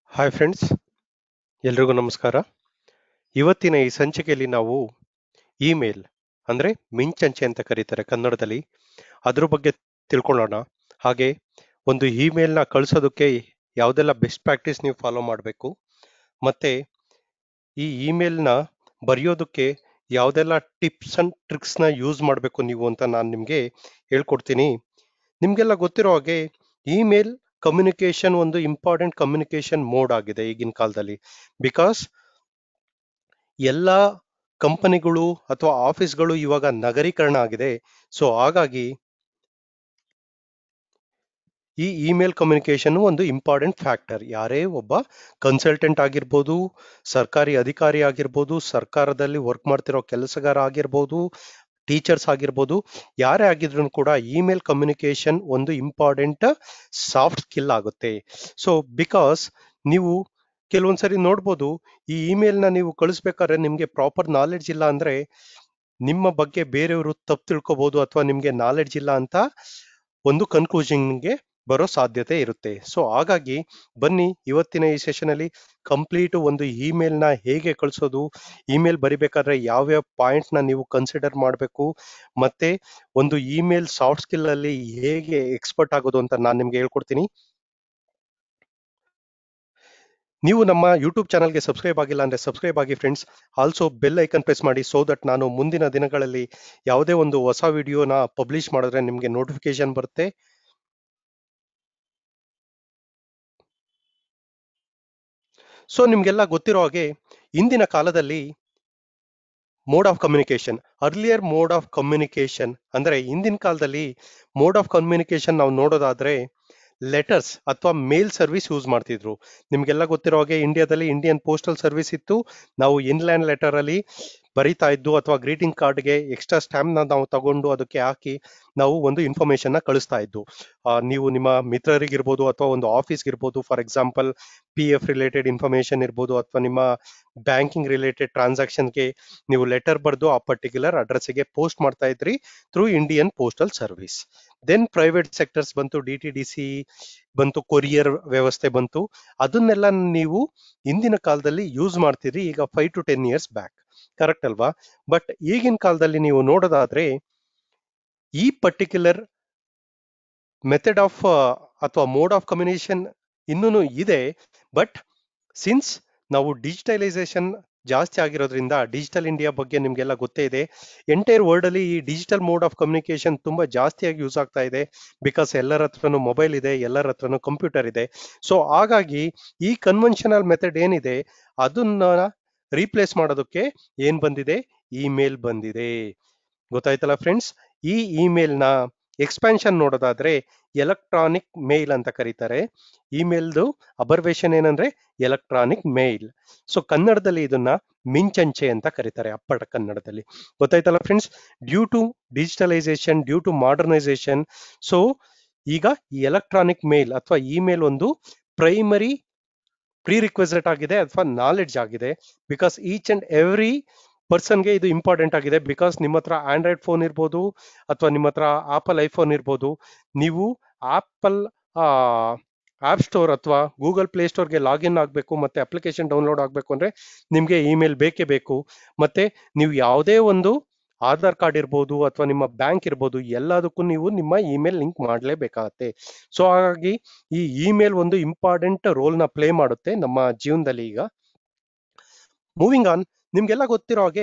hi friends ಎಲ್ರಿಗೂ ನಮಸ್ಕಾರ ಇವತ್ತಿನ ಈ ಸಂಚಿಕೆಯಲ್ಲಿ ನಾವು ಇಮೇಲ್ ಅಂದ್ರೆ ಮಿಂಚಂಚೆ ಅಂತ ಕರೀತಾರೆ ಕನ್ನಡದಲ್ಲಿ ಅದ್ರ ಬಗ್ಗೆ ತಿಳ್ಕೊಳ್ಳೋಣ ಹಾಗೆ ಒಂದು ಇಮೇಲ್ನ ಕಳಿಸೋದಕ್ಕೆ ಯಾವುದೆಲ್ಲ ಬೆಸ್ಟ್ ಪ್ರಾಕ್ಟೀಸ್ ನೀವು ಫಾಲೋ ಮಾಡಬೇಕು ಮತ್ತೆ ಈ ಇಮೇಲ್ನ ಬರೆಯೋದಕ್ಕೆ ಯಾವುದೆಲ್ಲ ಟಿಪ್ಸ್ ಅಂಡ್ ಟ್ರಿಕ್ಸ್ನ ಯೂಸ್ ಮಾಡಬೇಕು ನೀವು ಅಂತ ನಾನು ನಿಮಗೆ ಹೇಳ್ಕೊಡ್ತೀನಿ ನಿಮಗೆಲ್ಲ ಗೊತ್ತಿರೋ ಹಾಗೆ ಇಮೇಲ್ ಕಮ್ಯುನಿಕೇಶನ್ ಒಂದು ಇಂಪಾರ್ಟೆಂಟ್ ಕಮ್ಯುನಿಕೇಶನ್ ಮೋಡ್ ಆಗಿದೆ ಈಗಿನ ಕಾಲದಲ್ಲಿ ಬಿಕಾಸ್ ಎಲ್ಲ ಕಂಪನಿಗಳು ಅಥವಾ ಆಫೀಸ್ಗಳು ಇವಾಗ ನಗರೀಕರಣ ಆಗಿದೆ ಸೊ ಹಾಗಾಗಿ ಈ ಇಮೇಲ್ ಕಮ್ಯುನಿಕೇಶನ್ ಒಂದು ಇಂಪಾರ್ಟೆಂಟ್ ಫ್ಯಾಕ್ಟರ್ ಯಾರೇ ಒಬ್ಬ ಕನ್ಸಲ್ಟೆಂಟ್ ಆಗಿರ್ಬೋದು ಸರ್ಕಾರಿ ಅಧಿಕಾರಿ ಆಗಿರ್ಬೋದು ಸರ್ಕಾರದಲ್ಲಿ ವರ್ಕ್ ಮಾಡ್ತಿರೋ ಕೆಲಸಗಾರ ಆಗಿರ್ಬೋದು ಟೀಚರ್ಸ್ ಆಗಿರ್ಬೋದು ಯಾರೇ ಆಗಿದ್ರು ಕೂಡ ಇಮೇಲ್ ಕಮ್ಯುನಿಕೇಶನ್ ಒಂದು ಇಂಪಾರ್ಟೆಂಟ್ ಸಾಫ್ಟ್ ಸ್ಕಿಲ್ ಆಗುತ್ತೆ ಸೊ ಬಿಕಾಸ್ ನೀವು ಕೆಲವೊಂದ್ಸರಿ ನೋಡ್ಬೋದು ಈ ಇಮೇಲ್ನ ನೀವು ಕಳಿಸ್ಬೇಕಾದ್ರೆ ನಿಮಗೆ ಪ್ರಾಪರ್ ನಾಲೆಡ್ಜ್ ಇಲ್ಲ ಅಂದ್ರೆ ನಿಮ್ಮ ಬಗ್ಗೆ ಬೇರೆಯವರು ತಪ್ಪು ತಿಳ್ಕೊಬಹುದು ಅಥವಾ ನಿಮಗೆ ನಾಲೆಡ್ಜ್ ಇಲ್ಲ ಅಂತ ಒಂದು ಕನ್ಕ್ಲೂಷನ್ಗೆ ಬರೋ ಸಾಧ್ಯತೆ ಇರುತ್ತೆ ಸೊ ಹಾಗಾಗಿ ಬನ್ನಿ ಇವತ್ತಿನ ಈ ಸೆಷನ್ ಅಲ್ಲಿ ಕಂಪ್ಲೀಟ್ ಒಂದು ಇಮೇಲ್ನ ಹೇಗೆ ಕಳಿಸೋದು ಇಮೇಲ್ ಬರಿಬೇಕಾದ್ರೆ ಯಾವ್ಯಾವ ಪಾಯಿಂಟ್ ನ ನೀವು ಕನ್ಸಿಡರ್ ಮಾಡಬೇಕು ಮತ್ತೆ ಒಂದು ಇಮೇಲ್ ಸಾಫ್ಟ್ ಸ್ಕಿಲ್ ಅಲ್ಲಿ ಹೇಗೆ ಎಕ್ಸ್ಪರ್ಟ್ ಆಗೋದು ಅಂತ ನಾನು ನಿಮ್ಗೆ ಹೇಳ್ಕೊಡ್ತೀನಿ ನೀವು ನಮ್ಮ ಯೂಟ್ಯೂಬ್ ಚಾನಲ್ಗೆ ಸಬ್ಸ್ಕ್ರೈಬ್ ಆಗಿಲ್ಲ ಅಂದ್ರೆ ಸಬ್ಸ್ಕ್ರೈಬ್ ಆಗಿ friends also bell icon press ಮಾಡಿ ಸೋ ದಟ್ ನಾನು ಮುಂದಿನ ದಿನಗಳಲ್ಲಿ ಯಾವುದೇ ಒಂದು ಹೊಸ ವಿಡಿಯೋನ ಪಬ್ಲಿಷ್ ಮಾಡಿದ್ರೆ ನಿಮಗೆ ನೋಟಿಫಿಕೇಶನ್ ಬರುತ್ತೆ ಸೊ ನಿಮ್ಗೆಲ್ಲ ಗೊತ್ತಿರೋ ಹಾಗೆ ಇಂದಿನ ಕಾಲದಲ್ಲಿ mode of communication earlier mode of communication ಅಂದ್ರೆ ಇಂದಿನ ಕಾಲದಲ್ಲಿ ಮೋಡ್ ಆಫ್ ಕಮ್ಯುನಿಕೇಶನ್ ನಾವು ನೋಡೋದಾದ್ರೆ ಲೆಟರ್ಸ್ ಅಥವಾ ಮೇಲ್ ಸರ್ವಿಸ್ ಯೂಸ್ ಮಾಡ್ತಿದ್ರು ನಿಮ್ಗೆಲ್ಲ ಗೊತ್ತಿರೋ ಹಾಗೆ ಇಂಡಿಯಾದಲ್ಲಿ ಇಂಡಿಯನ್ ಪೋಸ್ಟಲ್ ಸರ್ವಿಸ್ ಇತ್ತು ನಾವು ಇನ್ಲ್ಯಾಂಡ್ ಲೆಟರ್ ಅಲ್ಲಿ ಬರಿತಾ ಇದ್ದು ಅಥವಾ ಗ್ರೀಟಿಂಗ್ ಕಾರ್ಡ್ಗೆ ಎಕ್ಸ್ಟ್ರಾ ಸ್ಟ್ಯಾಂಪ್ ನ ನಾವು ತಗೊಂಡು ಅದಕ್ಕೆ ಹಾಕಿ ನಾವು ಒಂದು ಇನ್ಫಾರ್ಮೇಶನ್ ನ ಕಳಿಸ್ತಾ ಇದ್ದು ಆ, ನೀವು ನಿಮ್ಮ ಮಿತ್ರರಿಗಿರ್ಬೋದು ಅಥವಾ ಒಂದು ಆಫೀಸ್ಗೆ ಇರ್ಬೋದು for example P F related information ಇರ್ಬೋದು ಅಥವಾ ನಿಮ್ಮ ಬ್ಯಾಂಕಿಂಗ್ ರಿಲೇಟೆಡ್ ಟ್ರಾನ್ಸಾಕ್ಷನ್ಗೆ ನೀವು ಲೆಟರ್ ಬರೆದು ಆ ಪರ್ಟಿಕ್ಯುಲರ್ ಅಡ್ರೆಸ್ಗೆ ಪೋಸ್ಟ್ ಮಾಡ್ತಾ ಇದ್ರಿ through Indian postal service then private sectors ಬಂತು ಡಿ ಟಿ ಡಿ ಸಿ ಬಂತು ಕೊರಿಯರ್ ವ್ಯವಸ್ಥೆ ಬಂತು ಅದನ್ನೆಲ್ಲ ನೀವು ಇಂದಿನ ಕಾಲದಲ್ಲಿ ಯೂಸ್ ಮಾಡ್ತೀರಿ ಈಗ five to ten years back correct ಅಲ್ವಾ ಬಟ್ ಈಗಿನ ಕಾಲದಲ್ಲಿ ನೀವು ನೋಡೋದಾದ್ರೆ ಈ ಪರ್ಟಿಕ್ಯುಲರ್ ಮೆಥಡ್ ಆಫ್ ಅಥವಾ ಮೋಡ್ ಆಫ್ ಕಮ್ಯುನಿಕೇಶನ್ ಇನ್ನೂ ಇದೆ ಬಟ್ ಸಿನ್ಸ್ ನಾವು ಡಿಜಿಟಲೈಸೇಷನ್ ಜಾಸ್ತಿ ಆಗಿರೋದ್ರಿಂದ ಡಿಜಿಟಲ್ ಇಂಡಿಯಾ ಬಗ್ಗೆ ನಿಮ್ಗೆಲ್ಲ ಗೊತ್ತೇ ಇದೆ ಎಂಟೈರ್ ವರ್ಲ್ಡ್ ಅಲ್ಲಿ ಈ ಡಿಜಿಟಲ್ ಮೋಡ್ ಆಫ್ ಕಮ್ಯುನಿಕೇಶನ್ ತುಂಬಾ ಜಾಸ್ತಿಯಾಗಿ ಯೂಸ್ ಆಗ್ತಾ ಇದೆ ಬಿಕಾಸ್ ಎಲ್ಲರ ಹತ್ರನೂ ಮೊಬೈಲ್ ಇದೆ ಎಲ್ಲರ ಹತ್ರನೂ ಕಂಪ್ಯೂಟರ್ ಇದೆ ಸೊ ಹಾಗಾಗಿ ಈ ಕನ್ವೆನ್ಷನಲ್ ಮೆಥಡ್ ಏನಿದೆ ಅದನ್ನ ರೀಪ್ಲೇಸ್ ಮಾಡೋದಕ್ಕೆ ಏನ್ ಬಂದಿದೆ ಇಮೇಲ್ ಬಂದಿದೆ ಗೊತ್ತಾಯ್ತಲ್ಲ ಫ್ರೆಂಡ್ಸ್ ಈ ಇಮೇಲ್ನ ಎಕ್ಸ್ಪ್ಯಾನ್ಷನ್ ನೋಡೋದಾದ್ರೆ ಎಲೆಕ್ಟ್ರಾನಿಕ್ ಮೇಲ್ ಅಂತ ಕರೀತಾರೆ ಇಮೇಲ್ದು ಅಬರ್ವೇಷನ್ ಏನಂದ್ರೆ ಎಲೆಕ್ಟ್ರಾನಿಕ್ ಮೇಲ್ ಸೊ ಕನ್ನಡದಲ್ಲಿ ಇದನ್ನ ಮಿಂಚಂಚೆ ಅಂತ ಕರೀತಾರೆ ಅಪ್ಪಟ ಕನ್ನಡದಲ್ಲಿ ಗೊತ್ತಾಯ್ತಲ್ಲ friends due to digitalisation due to modernisation so ಈಗ ಈ ಎಲೆಕ್ಟ್ರಾನಿಕ್ ಮೇಲ್ ಅಥವಾ ಇಮೇಲ್ ಒಂದು ಪ್ರೈಮರಿ ಪ್ರೀ ರಿಕ್ವೆಸೆಟ್ ಆಗಿದೆ ಅಥವಾ ನಾಲೆಡ್ಜ್ ಆಗಿದೆ ಬಿಕಾಸ್ ಈಚ್ ಅಂಡ್ ಎವ್ರಿ ಪರ್ಸನ್ಗೆ ಇದು ಇಂಪಾರ್ಟೆಂಟ್ ಆಗಿದೆ ಬಿಕಾಸ್ ನಿಮ್ಮ ಹತ್ರ ಆಂಡ್ರಾಯ್ಡ್ ಫೋನ್ ಇರ್ಬೋದು ಅಥವಾ ನಿಮ್ಮ ಹತ್ರ ಆಪಲ್ ಐಫೋನ್ ಇರ್ಬೋದು ನೀವು ಆಪಲ್ ಆಪ್ ಸ್ಟೋರ್ ಅಥವಾ ಗೂಗಲ್ ಪ್ಲೇ ಸ್ಟೋರ್ಗೆ ಲಾಗಿನ್ ಆಗಬೇಕು ಮತ್ತೆ ಅಪ್ಲಿಕೇಶನ್ ಡೌನ್ಲೋಡ್ ಆಗಬೇಕು ಅಂದ್ರೆ ನಿಮಗೆ ಇಮೇಲ್ ಬೇಕೇ ಬೇಕು ಮತ್ತೆ ನೀವು ಯಾವುದೇ ಒಂದು ಆಧಾರ್ ಕಾರ್ಡ್ ಇರ್ಬೋದು ಅಥವಾ ನಿಮ್ಮ ಬ್ಯಾಂಕ್ ಇರ್ಬೋದು ಎಲ್ಲದಕ್ಕೂ ನೀವು ನಿಮ್ಮ ಇಮೇಲ್ ಲಿಂಕ್ ಮಾಡಲೇಬೇಕಾಗತ್ತೆ ಸೊ ಹಾಗಾಗಿ ಈ ಇಮೇಲ್ ಒಂದು ಇಂಪಾರ್ಟೆಂಟ್ ರೋಲ್ ನ ಪ್ಲೇ ಮಾಡುತ್ತೆ ನಮ್ಮ ಜೀವನದಲ್ಲಿ ಈಗ ಮೂವಿಂಗ್ ಆನ್ ನಿಮ್ಗೆಲ್ಲ ಗೊತ್ತಿರೋ ಹಾಗೆ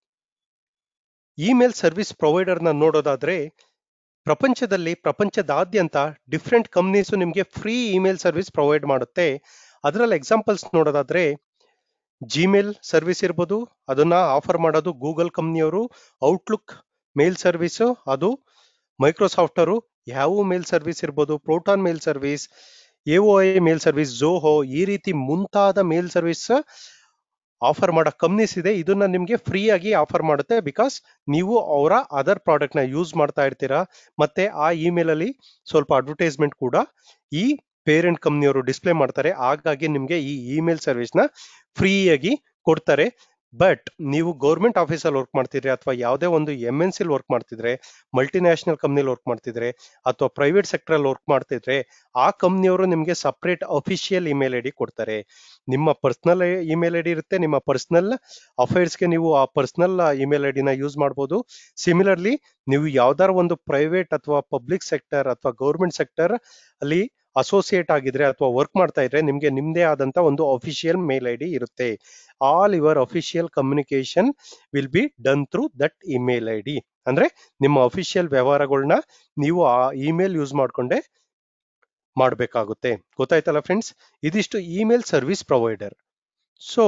ಇಮೇಲ್ ಸರ್ವಿಸ್ ಪ್ರೊವೈಡರ್ ನ ನೋಡೋದಾದ್ರೆ ಪ್ರಪಂಚದಲ್ಲಿ ಪ್ರಪಂಚದಾದ್ಯಂತ ಡಿಫ್ರೆಂಟ್ ಕಂಪ್ನೀಸ್ ನಿಮಗೆ ಫ್ರೀ ಇಮೇಲ್ ಸರ್ವಿಸ್ ಪ್ರೊವೈಡ್ ಮಾಡುತ್ತೆ ಅದರಲ್ಲಿ ಎಕ್ಸಾಂಪಲ್ಸ್ ನೋಡೋದಾದ್ರೆ ಜಿಮೇಲ್ ಸರ್ವಿಸ್ ಇರ್ಬೋದು ಅದನ್ನ ಆಫರ್ ಮಾಡೋದು ಗೂಗಲ್ ಕಂಪ್ನಿಯವರು ಔಟ್ಲುಕ್ ಮೇಲ್ ಸರ್ವಿಸ್ ಅದು ಮೈಕ್ರೋಸಾಫ್ಟ್ ಅವರು ಯಾವ ಮೇಲ್ ಸರ್ವಿಸ್ ಇರ್ಬೋದು Proton mail service AO mail service Zoho ಈ ರೀತಿ ಮುಂತಾದ ಮೇಲ್ ಸರ್ವಿಸ್ ಆಫರ್ ಮಾಡೋ ಕಂಪ್ನೀಸ್ ಇದೆ ಇದನ್ನ ನಿಮಗೆ ಫ್ರೀ ಆಗಿ ಆಫರ್ ಮಾಡುತ್ತೆ ಬಿಕಾಸ್ ನೀವು ಅವರ ಅದರ್ ಪ್ರಾಡಕ್ಟ್ ನ ಯೂಸ್ ಮಾಡ್ತಾ ಇರ್ತೀರಾ ಮತ್ತೆ ಆ ಇಮೇಲ್ ಅಲ್ಲಿ ಸ್ವಲ್ಪ ಅಡ್ವರ್ಟೈಸ್ಮೆಂಟ್ ಕೂಡ ಈ ಪೇರೆಂಟ್ ಕಂಪ್ನಿಯವರು ಡಿಸ್ಪ್ಲೇ ಮಾಡ್ತಾರೆ ಹಾಗಾಗಿ ನಿಮಗೆ ಈ ಇಮೇಲ್ ಸರ್ವಿಸ್ ನ ಫ್ರೀ ಆಗಿ ಕೊಡ್ತಾರೆ ಬಟ್ ನೀವು ಗೌರ್ಮೆಂಟ್ ಆಫೀಸಲ್ಲಿ ವರ್ಕ್ ಮಾಡ್ತಿದ್ರೆ ಅಥವಾ ಯಾವುದೇ ಒಂದು ಎಂ ಎನ್ ಸಿಲ್ ವರ್ಕ್ ಮಾಡ್ತಿದ್ರೆ ಮಲ್ಟಿನ್ಯಾಷನಲ್ ಕಂಪ್ನಿಲಿ ವರ್ಕ್ ಮಾಡ್ತಿದ್ರೆ ಅಥವಾ ಪ್ರೈವೇಟ್ ಸೆಕ್ಟರ್ ವರ್ಕ್ ಮಾಡ್ತಿದ್ರೆ ಆ ಕಂಪ್ನಿಯವರು ನಿಮಗೆ separate official email I D ಕೊಡ್ತಾರೆ ನಿಮ್ಮ ಪರ್ಸನಲ್ ಇಮೇಲ್ ಐ ಡಿ ಇರುತ್ತೆ ನಿಮ್ಮ ಪರ್ಸನಲ್ ಅಫೈರ್ಸ್ಗೆ ನೀವು ಆ ಪರ್ಸನಲ್ ಇಮೇಲ್ ಐ ಡಿನ ಯೂಸ್ ಮಾಡ್ಬೋದು ಸಿಮಿಲರ್ಲಿ ನೀವು ಯಾವ್ದಾರ ಒಂದು ಪ್ರೈವೇಟ್ ಅಥವಾ ಪಬ್ಲಿಕ್ ಸೆಕ್ಟರ್ ಅಥವಾ ಗೌರ್ಮೆಂಟ್ ಸೆಕ್ಟರ್ ಅಲ್ಲಿ ಅಸೋಸಿಯೇಟ್ ಆಗಿದ್ರೆ ಅಥವಾ ವರ್ಕ್ ಮಾಡ್ತಾ ಇದ್ರೆ ನಿಮ್ಗೆ ನಿಮ್ದೇ ಆದಂತ ಒಂದು ಅಫಿಷಿಯಲ್ ಮೇಲ್ ಐ ಡಿ ಇರುತ್ತೆ all your official communication will be done through that email I D ಅಂದ್ರೆ ನಿಮ್ಮ ಅಫಿಷಿಯಲ್ ವ್ಯವಹಾರಗಳನ್ನ ನೀವು ಆ ಇಮೇಲ್ ಯೂಸ್ ಮಾಡ್ಕೊಂಡೆ ಮಾಡಬೇಕಾಗುತ್ತೆ ಗೊತ್ತಾಯ್ತಲ್ಲ ಫ್ರೆಂಡ್ಸ್ ಇದಿಷ್ಟು email service provider so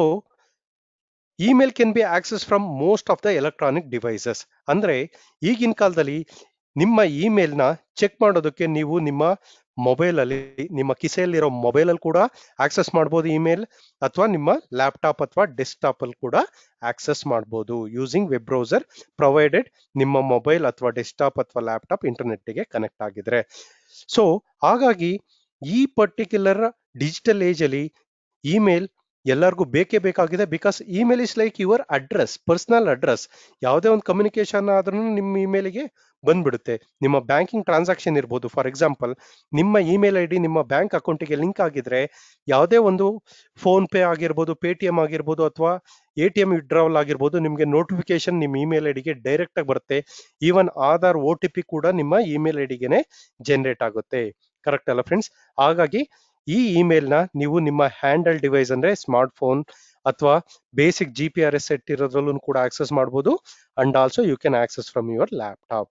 email can be access from most of the electronic devices ಅಂದ್ರೆ ಈಗಿನ ಕಾಲದಲ್ಲಿ ನಿಮ್ಮ ಇಮೇಲ್ನ ಚೆಕ್ ಮಾಡೋದಕ್ಕೆ ನೀವು ನಿಮ್ಮ ಮೊಬೈಲ್ ಅಲ್ಲಿ ನಿಮ್ಮ ಕಿಸೆಯಲ್ಲಿರೋ ಮೊಬೈಲ್ ಅಲ್ಲಿ ಕೂಡ ಆಕ್ಸೆಸ್ ಮಾಡ್ಬೋದು ಇಮೇಲ್ ಅಥವಾ ನಿಮ್ಮ ಲ್ಯಾಪ್ಟಾಪ್ ಅಥವಾ ಡೆಸ್ಕ್ಟಾಪ್ ಅಲ್ಲಿ ಕೂಡ ಆಕ್ಸೆಸ್ ಮಾಡ್ಬೋದು ಯೂಸಿಂಗ್ ವೆಬ್ ಬ್ರೌಸರ್ ಪ್ರೊವೈಡೆಡ್ ನಿಮ್ಮ ಮೊಬೈಲ್ ಅಥವಾ ಡೆಸ್ಕ್ಟಾಪ್ ಅಥವಾ ಲ್ಯಾಪ್ಟಾಪ್ ಇಂಟರ್ನೆಟ್ಗೆ ಕನೆಕ್ಟ್ ಆಗಿದ್ರೆ ಸೊ ಹಾಗಾಗಿ ಈ ಪರ್ಟಿಕ್ಯುಲರ್ ಡಿಜಿಟಲ್ ಏಜ್ ಅಲ್ಲಿ ಇಮೇಲ್ ಎಲ್ಲರಿಗೂ ಬೇಕೇ ಬೇಕಾಗಿದೆ because email is like your address personal address ಯಾವುದೇ ಒಂದು ಕಮ್ಯುನಿಕೇಶನ್ ಆದ್ರೂ ನಿಮ್ಮ ಇಮೇಲ್ಗೆ ಬಂದ್ಬಿಡುತ್ತೆ ನಿಮ್ಮ ಬ್ಯಾಂಕಿಂಗ್ ಟ್ರಾನ್ಸಾಕ್ಷನ್ ಇರ್ಬೋದು ಫಾರ್ ಎಕ್ಸಾಂಪಲ್ ನಿಮ್ಮ ಇಮೇಲ್ ಐ ಡಿ ನಿಮ್ಮ ಬ್ಯಾಂಕ್ ಅಕೌಂಟಿಗೆ ಲಿಂಕ್ ಆಗಿದ್ರೆ ಯಾವುದೇ ಒಂದು ಫೋನ್ ಪೇ ಆಗಿರ್ಬೋದು ಪೇ ಟಿ ಎಂ ಆಗಿರ್ಬೋದು ಅಥವಾ ಎ ಟಿ ಎಂ ವಿಡ್ರಾವಲ್ ಆಗಿರ್ಬೋದು ನಿಮಗೆ ನೋಟಿಫಿಕೇಶನ್ ನಿಮ್ಮ ಇಮೇಲ್ ಐ ಡಿಗೆ ಡೈರೆಕ್ಟ್ ಆಗಿ ಬರುತ್ತೆ even Aadhaar O T P ಕೂಡ ನಿಮ್ಮ ಇಮೇಲ್ ಐ ಡಿಗೆನೆ ಜನರೇಟ್ ಆಗುತ್ತೆ ಕರೆಕ್ಟ್ ಅಲ್ಲ ಫ್ರೆಂಡ್ಸ್ ಹಾಗಾಗಿ ಈ ಇಮೇಲ್ನ ನೀವು ನಿಮ್ಮ ಹ್ಯಾಂಡಲ್ ಡಿವೈಸ್ ಅಂದ್ರೆ ಸ್ಮಾರ್ಟ್ ಫೋನ್ ಅಥವಾ basic G P R S set ಇರೋದ್ರಲ್ಲೂ ಕೂಡ ಆಕ್ಸೆಸ್ ಮಾಡ್ಬೋದು and also you can access from your laptop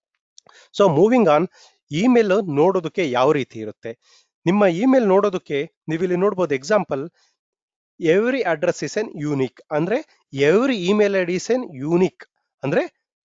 so moving on email ನೋಡೋದಕ್ಕೆ ಯಾವ ರೀತಿ ಇರುತ್ತೆ ನಿಮ್ಮ ಇಮೇಲ್ ನೋಡೋದಕ್ಕೆ ನೀವು ಇಲ್ಲಿ ನೋಡ್ಬೋದು example every address is an unique ಅಂದ್ರೆ every email I D is an unique ಅಂದ್ರೆ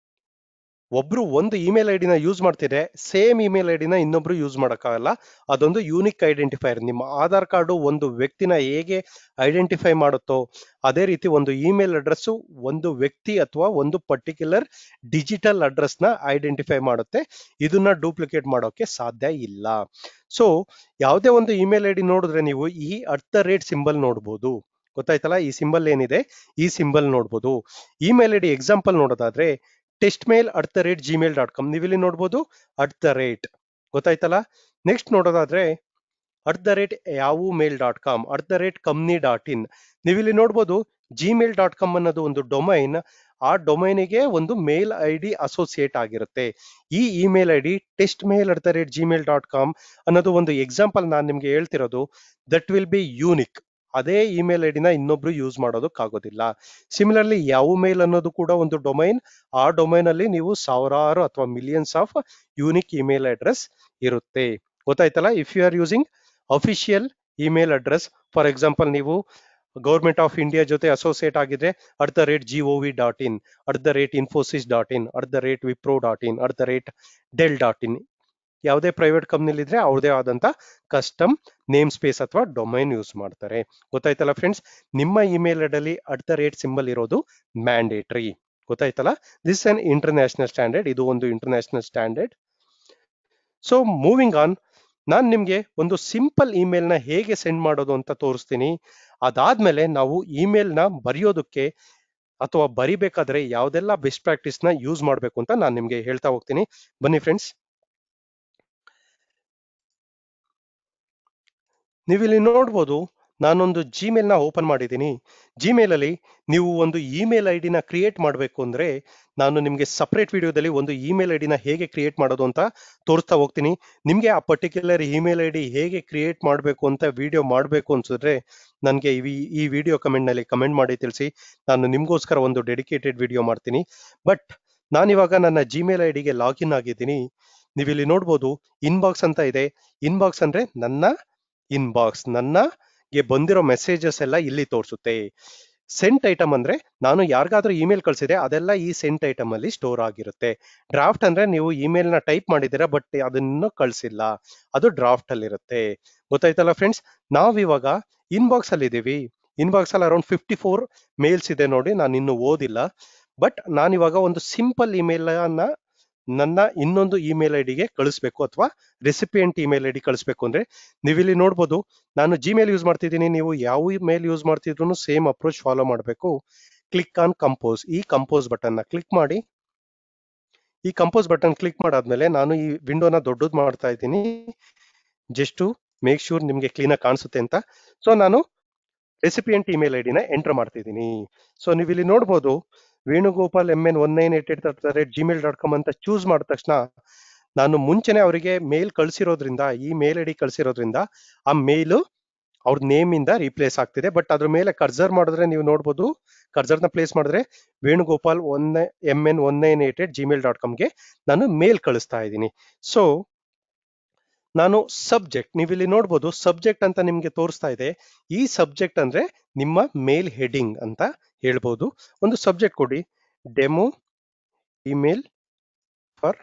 ಒಬ್ರು ಒಂದು ಇಮೇಲ್ ಐ ಡಿನ ಯೂಸ್ ಮಾಡ್ತಿದ್ರೆ ಸೇಮ್ ಇಮೇಲ್ ಐ ಡಿನ ಇನ್ನೊಬ್ರು ಯೂಸ್ ಮಾಡೋಕ್ಕಾಗಲ್ಲ ಅದೊಂದು ಯೂನಿಕ್ ಐಡೆಂಟಿಫೈರ್ ನಿಮ್ಮ ಆಧಾರ್ ಕಾರ್ಡು ಒಂದು ವ್ಯಕ್ತಿನ ಹೇಗೆ ಐಡೆಂಟಿಫೈ ಮಾಡುತ್ತೋ ಅದೇ ರೀತಿ ಒಂದು ಇಮೇಲ್ ಅಡ್ರೆಸ್ ಒಂದು ವ್ಯಕ್ತಿ ಅಥವಾ ಒಂದು ಪರ್ಟಿಕ್ಯುಲರ್ ಡಿಜಿಟಲ್ ಅಡ್ರೆಸ್ನ ಐಡೆಂಟಿಫೈ ಮಾಡುತ್ತೆ ಇದನ್ನ ಡೂಪ್ಲಿಕೇಟ್ ಮಾಡೋಕೆ ಸಾಧ್ಯ ಇಲ್ಲ ಸೊ ಯಾವುದೇ ಒಂದು ಇಮೇಲ್ ಐ ಡಿ ನೋಡಿದ್ರೆ ನೀವು ಈ ಅಟ್ ದ ರೇಟ್ ಸಿಂಬಲ್ ನೋಡ್ಬೋದು ಗೊತ್ತಾಯ್ತಲ್ಲ ಈ ಸಿಂಬಲ್ ಏನಿದೆ ಈ ಸಿಂಬಲ್ ನೋಡ್ಬೋದು ಇಮೇಲ್ ಐ ಡಿ ಎಕ್ಸಾಂಪಲ್ ನೋಡೋದಾದ್ರೆ test mail at the rate Gmail dot com ನೀವು ಇಲ್ಲಿ ನೋಡ್ಬೋದು ಅಟ್ ದ ರೇಟ್ ಗೊತ್ತಾಯ್ತಲ್ಲ ನೆಕ್ಸ್ಟ್ ನೋಡೋದಾದ್ರೆ at the rate Yahoo mail dot com at the rate company dot in ನೀವು ಇಲ್ಲಿ ನೋಡ್ಬೋದು ಜಿಮೇಲ್ ಡಾಟ್ ಕಾಮ್ ಅನ್ನೋದು ಒಂದು ಡೊಮೈನ್ ಆ ಡೊಮೈನಿಗೆ ಒಂದು ಮೇಲ್ ಐ ಡಿ ಅಸೋಸಿಯೇಟ್ ಆಗಿರುತ್ತೆ ಈ email I D test mail at the rate Gmail dot com ಅನ್ನೋದು ಒಂದು ಎಕ್ಸಾಂಪಲ್ ನಾನು ನಿಮ್ಗೆ ಹೇಳ್ತಿರೋದು ದಟ್ ವಿಲ್ ಬಿ ಯೂನಿಕ್ ಅದೇ ಇಮೇಲ್ ಐ ಡಿನ ಇನ್ನೊಬ್ರು ಯೂಸ್ ಮಾಡೋದಕ್ಕಾಗೋದಿಲ್ಲ ಸಿಮಿಲರ್ಲಿ ಯಾವ ಮೇಲ್ ಅನ್ನೋದು ಕೂಡ ಒಂದು ಡೊಮೈನ್ ಆ ಡೊಮೈನ್ ಅಲ್ಲಿ ನೀವು ಸಾವಿರಾರು ಅಥವಾ millions of unique email address ಇರುತ್ತೆ ಗೊತ್ತಾಯ್ತಲ್ಲ if you are using official email address for example ನೀವು ಗೌರ್ಮೆಂಟ್ ಆಫ್ ಇಂಡಿಯಾ ಜೊತೆ ಅಸೋಸಿಯೇಟ್ ಆಗಿದ್ರೆ at the rate G O V dot in at the rate Infosys dot in at the rate Wipro dot in at the rate Dell dot in ಯಾವುದೇ private ಕಂಪ್ನಿಲಿ ಇದ್ರೆ ಅವ್ರದೇ ಆದಂತ custom name space ಅಥವಾ domain use ಮಾಡ್ತಾರೆ ಗೊತ್ತಾಯ್ತಲ್ಲ friends ನಿಮ್ಮ email ಐಡಲ್ಲಿ at the rate symbol ಇರೋದು ಮ್ಯಾಂಡೇಟ್ರಿ ಗೊತ್ತಾಯ್ತಲ್ಲ ದಿಸ್ ಅನ್ ಇಂಟರ್ನ್ಯಾಷನಲ್ ಸ್ಟ್ಯಾಂಡರ್ಡ್ ಇದು ಒಂದು international standard so moving on ನಾನು ನಿಮಗೆ ಒಂದು ಸಿಂಪಲ್ ಇಮೇಲ್ನ ಹೇಗೆ ಸೆಂಡ್ ಮಾಡೋದು ಅಂತ ತೋರಿಸ್ತೀನಿ ಅದಾದ್ಮೇಲೆ ನಾವು ಇಮೇಲ್ನ ಬರೆಯೋದಕ್ಕೆ ಅಥವಾ ಬರಿಬೇಕಾದ್ರೆ ಯಾವ್ದೆಲ್ಲ ಬೆಸ್ಟ್ ಪ್ರಾಕ್ಟೀಸ್ನ ಯೂಸ್ ಮಾಡಬೇಕು ಅಂತ ನಾನು ನಿಮಗೆ ಹೇಳ್ತಾ ಹೋಗ್ತೀನಿ ಬನ್ನಿ ಫ್ರೆಂಡ್ಸ್ ನೀವಿಲ್ಲಿ ನೋಡ್ಬೋದು ನಾನೊಂದು ಜಿಮೇಲ್ನ ಓಪನ್ ಮಾಡಿದ್ದೀನಿ ಜಿಮೇಲ್ ಅಲ್ಲಿ ನೀವು ಒಂದು ಇಮೇಲ್ ಐ ಡಿನ ಕ್ರಿಯೇಟ್ ಮಾಡಬೇಕು ಅಂದ್ರೆ ನಾನು ನಿಮಗೆ ಸಪ್ರೇಟ್ ವಿಡಿಯೋದಲ್ಲಿ ಒಂದು ಇಮೇಲ್ ಐ ಡಿನ ಹೇಗೆ ಕ್ರಿಯೇಟ್ ಮಾಡೋದು ಅಂತ ತೋರಿಸ್ತಾ ಹೋಗ್ತೀನಿ ನಿಮಗೆ ಆ ಪರ್ಟಿಕ್ಯುಲರ್ ಇಮೇಲ್ ಐ ಡಿ ಹೇಗೆ ಕ್ರಿಯೇಟ್ ಮಾಡಬೇಕು ಅಂತ ವಿಡಿಯೋ ಮಾಡಬೇಕು ಅನ್ಸಿದ್ರೆ ನನಗೆ ಈ ವಿಡಿಯೋ ಕಮೆಂಟ್ನಲ್ಲಿ ಕಮೆಂಟ್ ಮಾಡಿ ತಿಳಿಸಿ ನಾನು ನಿಮಗೋಸ್ಕರ ಒಂದು ಡೆಡಿಕೇಟೆಡ್ ವಿಡಿಯೋ ಮಾಡ್ತೀನಿ ಬಟ್ ನಾನಿವಾಗ ನನ್ನ ಜಿಮೇಲ್ ಐ ಡಿಗೆ ಲಾಗಿನ್ ಆಗಿದ್ದೀನಿ ನೀವಿಲ್ಲಿ ನೋಡ್ಬೋದು ಇನ್ಬಾಕ್ಸ್ ಅಂತ ಇದೆ ಇನ್ಬಾಕ್ಸ್ ಅಂದ್ರೆ ನನ್ನ ಇನ್ಬಾಕ್ಸ್ ನನ್ನಗೆ ಬಂದಿರೋ ಮೆಸೇಜಸ್ ಎಲ್ಲ ಇಲ್ಲಿ ತೋರಿಸುತ್ತೆ ಸೆಂಟ್ ಐಟಮ್ ಅಂದ್ರೆ ನಾನು ಯಾರಿಗಾದ್ರೂ ಇಮೇಲ್ ಕಳ್ಸಿದೆ ಅದೆಲ್ಲ ಈ ಸೆಂಟ್ ಐಟಮ್ ಅಲ್ಲಿ ಸ್ಟೋರ್ ಆಗಿರುತ್ತೆ ಡ್ರಾಫ್ಟ್ ಅಂದ್ರೆ ನೀವು ಇಮೇಲ್ ನ ಟೈಪ್ ಮಾಡಿದ್ದೀರಾ ಬಟ್ ಅದನ್ನು ಕಳ್ಸಿಲ್ಲ ಅದು ಡ್ರಾಫ್ಟ್ ಅಲ್ಲಿ ಇರುತ್ತೆ ಗೊತ್ತಾಯ್ತಲ್ಲ ಫ್ರೆಂಡ್ಸ್ ನಾವಿವಾಗ ಇನ್ಬಾಕ್ಸ್ ಅಲ್ಲಿ ಇದೀವಿ ಇನ್ಬಾಕ್ಸ್ ಅಲ್ಲಿ ಅರೌಂಡ್ ಫಿಫ್ಟಿ ಫೋರ್ ಮೇಲ್ಸ್ ಇದೆ ನೋಡಿ ನಾನು ಇನ್ನು ಓದಿಲ್ಲ ಬಟ್ ನಾನಿವಾಗ ಒಂದು ಸಿಂಪಲ್ ಇಮೇಲ್ ಅನ್ನ ನನ್ನ ಇನ್ನೊಂದು ಇಮೇಲ್ ಐ ಡಿಗೆ ಕಳಿಸ್ಬೇಕು ಅಥವಾ ರೆಸಿಪಿಯಂಟ್ ಇಮೇಲ್ ಐ ಡಿ ಕಳಿಸ್ಬೇಕು ಅಂದ್ರೆ ನೀವು ಇಲ್ಲಿ ನೋಡ್ಬೋದು ನಾನು ಜಿಮೇಲ್ ಯೂಸ್ ಮಾಡ್ತಿದ್ದೀನಿ ನೀವು ಯಾವ ಮೇಲ್ ಯೂಸ್ ಮಾಡ್ತಿದ್ರು ಸೇಮ್ ಅಪ್ರೋಚ್ ಫಾಲೋ ಮಾಡಬೇಕು ಕ್ಲಿಕ್ ಆನ್ ಕಂಪೋಸ್ ಈ ಕಂಪೋಸ್ ಬಟನ್ ನ ಕ್ಲಿಕ್ ಮಾಡಿ ಈ ಕಂಪೋಸ್ ಬಟನ್ ಕ್ಲಿಕ್ ಮಾಡಾದ್ಮೇಲೆ ನಾನು ಈ ವಿಂಡೋನ ದೊಡ್ಡದು ಮಾಡ್ತಾ ಇದ್ದೀನಿ ಜಸ್ಟ್ ಟು ಮೇಕ್ ಶೂರ್ ನಿಮ್ಗೆ ಕ್ಲೀನ್ ಆಗಿ ಕಾಣಿಸುತ್ತೆ ಅಂತ ಸೊ ನಾನು ರೆಸಿಪಿಯಂಟ್ ಇಮೇಲ್ ಐಡಿನ ಎಂಟರ್ ಮಾಡ್ತಿದ್ದೀನಿ ಸೊ ನೀವು ಇಲ್ಲಿ ನೋಡ್ಬೋದು Venugopal M N one nine eight eight rate Gmail dot com ಅಂತ ಚೂಸ್ ಮಾಡಿದ ತಕ್ಷಣ ನಾನು ಮುಂಚೆನೆ ಅವರಿಗೆ ಮೇಲ್ ಕಳಿಸಿರೋದ್ರಿಂದ ಈ ಮೇಲ್ ಐಡಿ ಕಳಿಸಿರೋದ್ರಿಂದ ಆ ಮೇಲು ಅವ್ರ ನೇಮ್ ಇಂದ ರೀಪ್ಲೇಸ್ ಆಗ್ತಿದೆ ಬಟ್ ಅದ್ರ ಮೇಲೆ ಕರ್ಸರ್ ಮಾಡಿದ್ರೆ ನೀವು ನೋಡ್ಬೋದು ಕರ್ಸರ್ನ ಪ್ಲೇಸ್ ಮಾಡಿದ್ರೆ Venugopal one M N one nine eight eight Gmail dot ಕಾಮ್ಗೆ ನಾನು ಮೇಲ್ ಕಳಿಸ್ತಾ ಇದ್ದೀನಿ ಸೊ ನಾನು ಸಬ್ಜೆಕ್ಟ್ ನೀವು ಇಲ್ಲಿ ನೋಡ್ಬೋದು ಸಬ್ಜೆಕ್ಟ್ ಅಂತ ನಿಮ್ಗೆ ತೋರಿಸ್ತಾ ಇದೆ ಈ ಸಬ್ಜೆಕ್ಟ್ ಅಂದ್ರೆ ನಿಮ್ಮ ಮೇಲ್ ಹೆಡಿಂಗ್ ಅಂತ ಹೇಳ್ಬೋದು ಒಂದು ಸಬ್ಜೆಕ್ಟ್ ಕೊಡಿ demo email for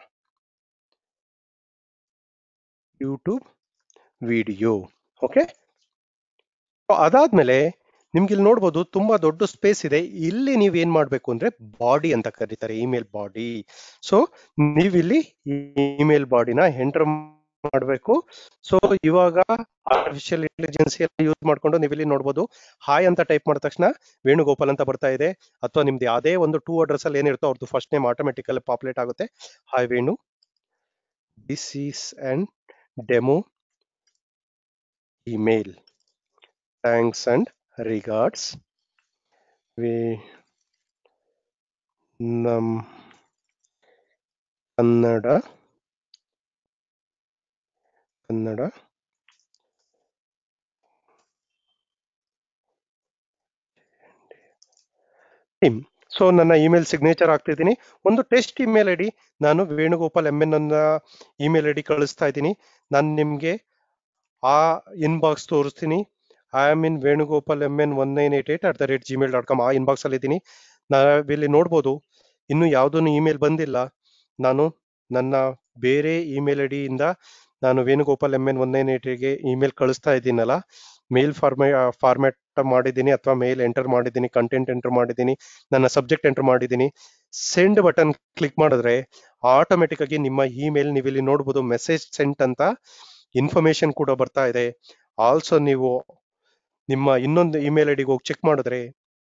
YouTube video okay ಅದಾದ್ಮೇಲೆ ನಿಮ್ಗೆ ಇಲ್ಲಿ ನೋಡ್ಬೋದು ತುಂಬಾ ದೊಡ್ಡ ಸ್ಪೇಸ್ ಇದೆ ಇಲ್ಲಿ ನೀವ್ ಏನ್ ಮಾಡ್ಬೇಕು ಅಂದ್ರೆ ಬಾಡಿ ಅಂತ ಕರೀತಾರೆ ಇಮೇಲ್ ಬಾಡಿ ಸೊ ನೀವಿಲ್ಲಿ ಇಮೇಲ್ ಬಾಡಿನ ಎಂಟರ್ ಮಾಡಬೇಕು ಸೊ ಇವಾಗ ಆರ್ಟಿಫಿಷಿಯಲ್ ಇಂಟೆಲಿಜೆನ್ಸ್ ಎಲ್ಲ ಯೂಸ್ ಮಾಡ್ಕೊಂಡು ನೀವು ಇಲ್ಲಿ ನೋಡ್ಬೋದು ಹಾಯ್ ಅಂತ ಟೈಪ್ ಮಾಡಿದ ತಕ್ಷಣ ವೇಣುಗೋಪಾಲ್ ಅಂತ ಬರ್ತಾ ಇದೆ ಅಥವಾ ನಿಮ್ದು ಯಾವುದೇ ಒಂದು ಟೂ ಅಡ್ರೆಸ್ ಅಲ್ಲಿ ಏನಿರುತ್ತೋ ಅವ್ರದ್ದು ಫಸ್ಟ್ ನೇಮ್ ಆಟೋಮೆಟಿಕಲ್ ಪಾಪ್ಯುಲೇಟ್ ಆಗುತ್ತೆ hi Venu this is and demo email thanks and regards we ನಮ್ ಕನ್ನಡ ಕನ್ನಡ ಟೀಮ್ ಸೊ ನನ್ನ ಇಮೇಲ್ ಸಿಗ್ನೇಚರ್ ಆಗ್ತಿದ್ದೀನಿ ಒಂದು ಟೆಸ್ಟ್ ಇಮೇಲ್ ಐಡಿ ನಾನು ವೇಣುಗೋಪಾಲ್ ಎಂ ಎನ್ ಅನ್ನ ಇಮೇಲ್ ಐಡಿ ಕಳಿಸ್ತಾ ಇದ್ದೀನಿ ನಾನು ನಿಮ್ಗೆ ಆ ಇನ್ಬಾಕ್ಸ್ ತೋರಿಸ್ತೀನಿ I am in Venugopal M N one nine eight eight at the rate Gmail dot com ಆ ಇನ್ಬಾಕ್ಸ್ ಅಲ್ಲಿ ಇದ್ದೀನಿ ನಾವಿಲ್ಲಿ ನೋಡ್ಬೋದು ಇನ್ನು ಯಾವುದನ್ನು ಇಮೇಲ್ ಬಂದಿಲ್ಲ ನಾನು ನನ್ನ ಬೇರೆ ಇಮೇಲ್ ಐಡಿಯಿಂದ ನಾನು Venugopal M N one nine ಏಟ್ಗೆ ಇಮೇಲ್ ಕಳಿಸ್ತಾ ಇದ್ದೀನಲ್ಲ ಮೇಲ್ ಫಾರ್ಮೇ ಫಾರ್ಮ್ಯಾಟ್ ಮಾಡಿದ್ದೀನಿ ಅಥವಾ ಮೇಲ್ ಎಂಟರ್ ಮಾಡಿದ್ದೀನಿ ಕಂಟೆಂಟ್ ಎಂಟರ್ ಮಾಡಿದ್ದೀನಿ ನನ್ನ ಸಬ್ಜೆಕ್ಟ್ ಎಂಟರ್ ಮಾಡಿದ್ದೀನಿ ಸೆಂಡ್ ಬಟನ್ ಕ್ಲಿಕ್ ಮಾಡಿದ್ರೆ ಆಟೋಮೆಟಿಕ್ ಆಗಿ ನಿಮ್ಮ ಇಮೇಲ್ ನೀವು ಇಲ್ಲಿ ನೋಡ್ಬೋದು ಮೆಸೇಜ್ ಸೆಂಟ್ ಅಂತ ಇನ್ಫಾರ್ಮೇಶನ್ ಕೂಡ ಬರ್ತಾ ಇದೆ ಆಲ್ಸೋ ನೀವು ನಿಮ್ಮ ಇನ್ನೊಂದು ಇಮೇಲ್ ಐಡಿಗೆ ಹೋಗಿ ಚೆಕ್ ಮಾಡಿದ್ರೆ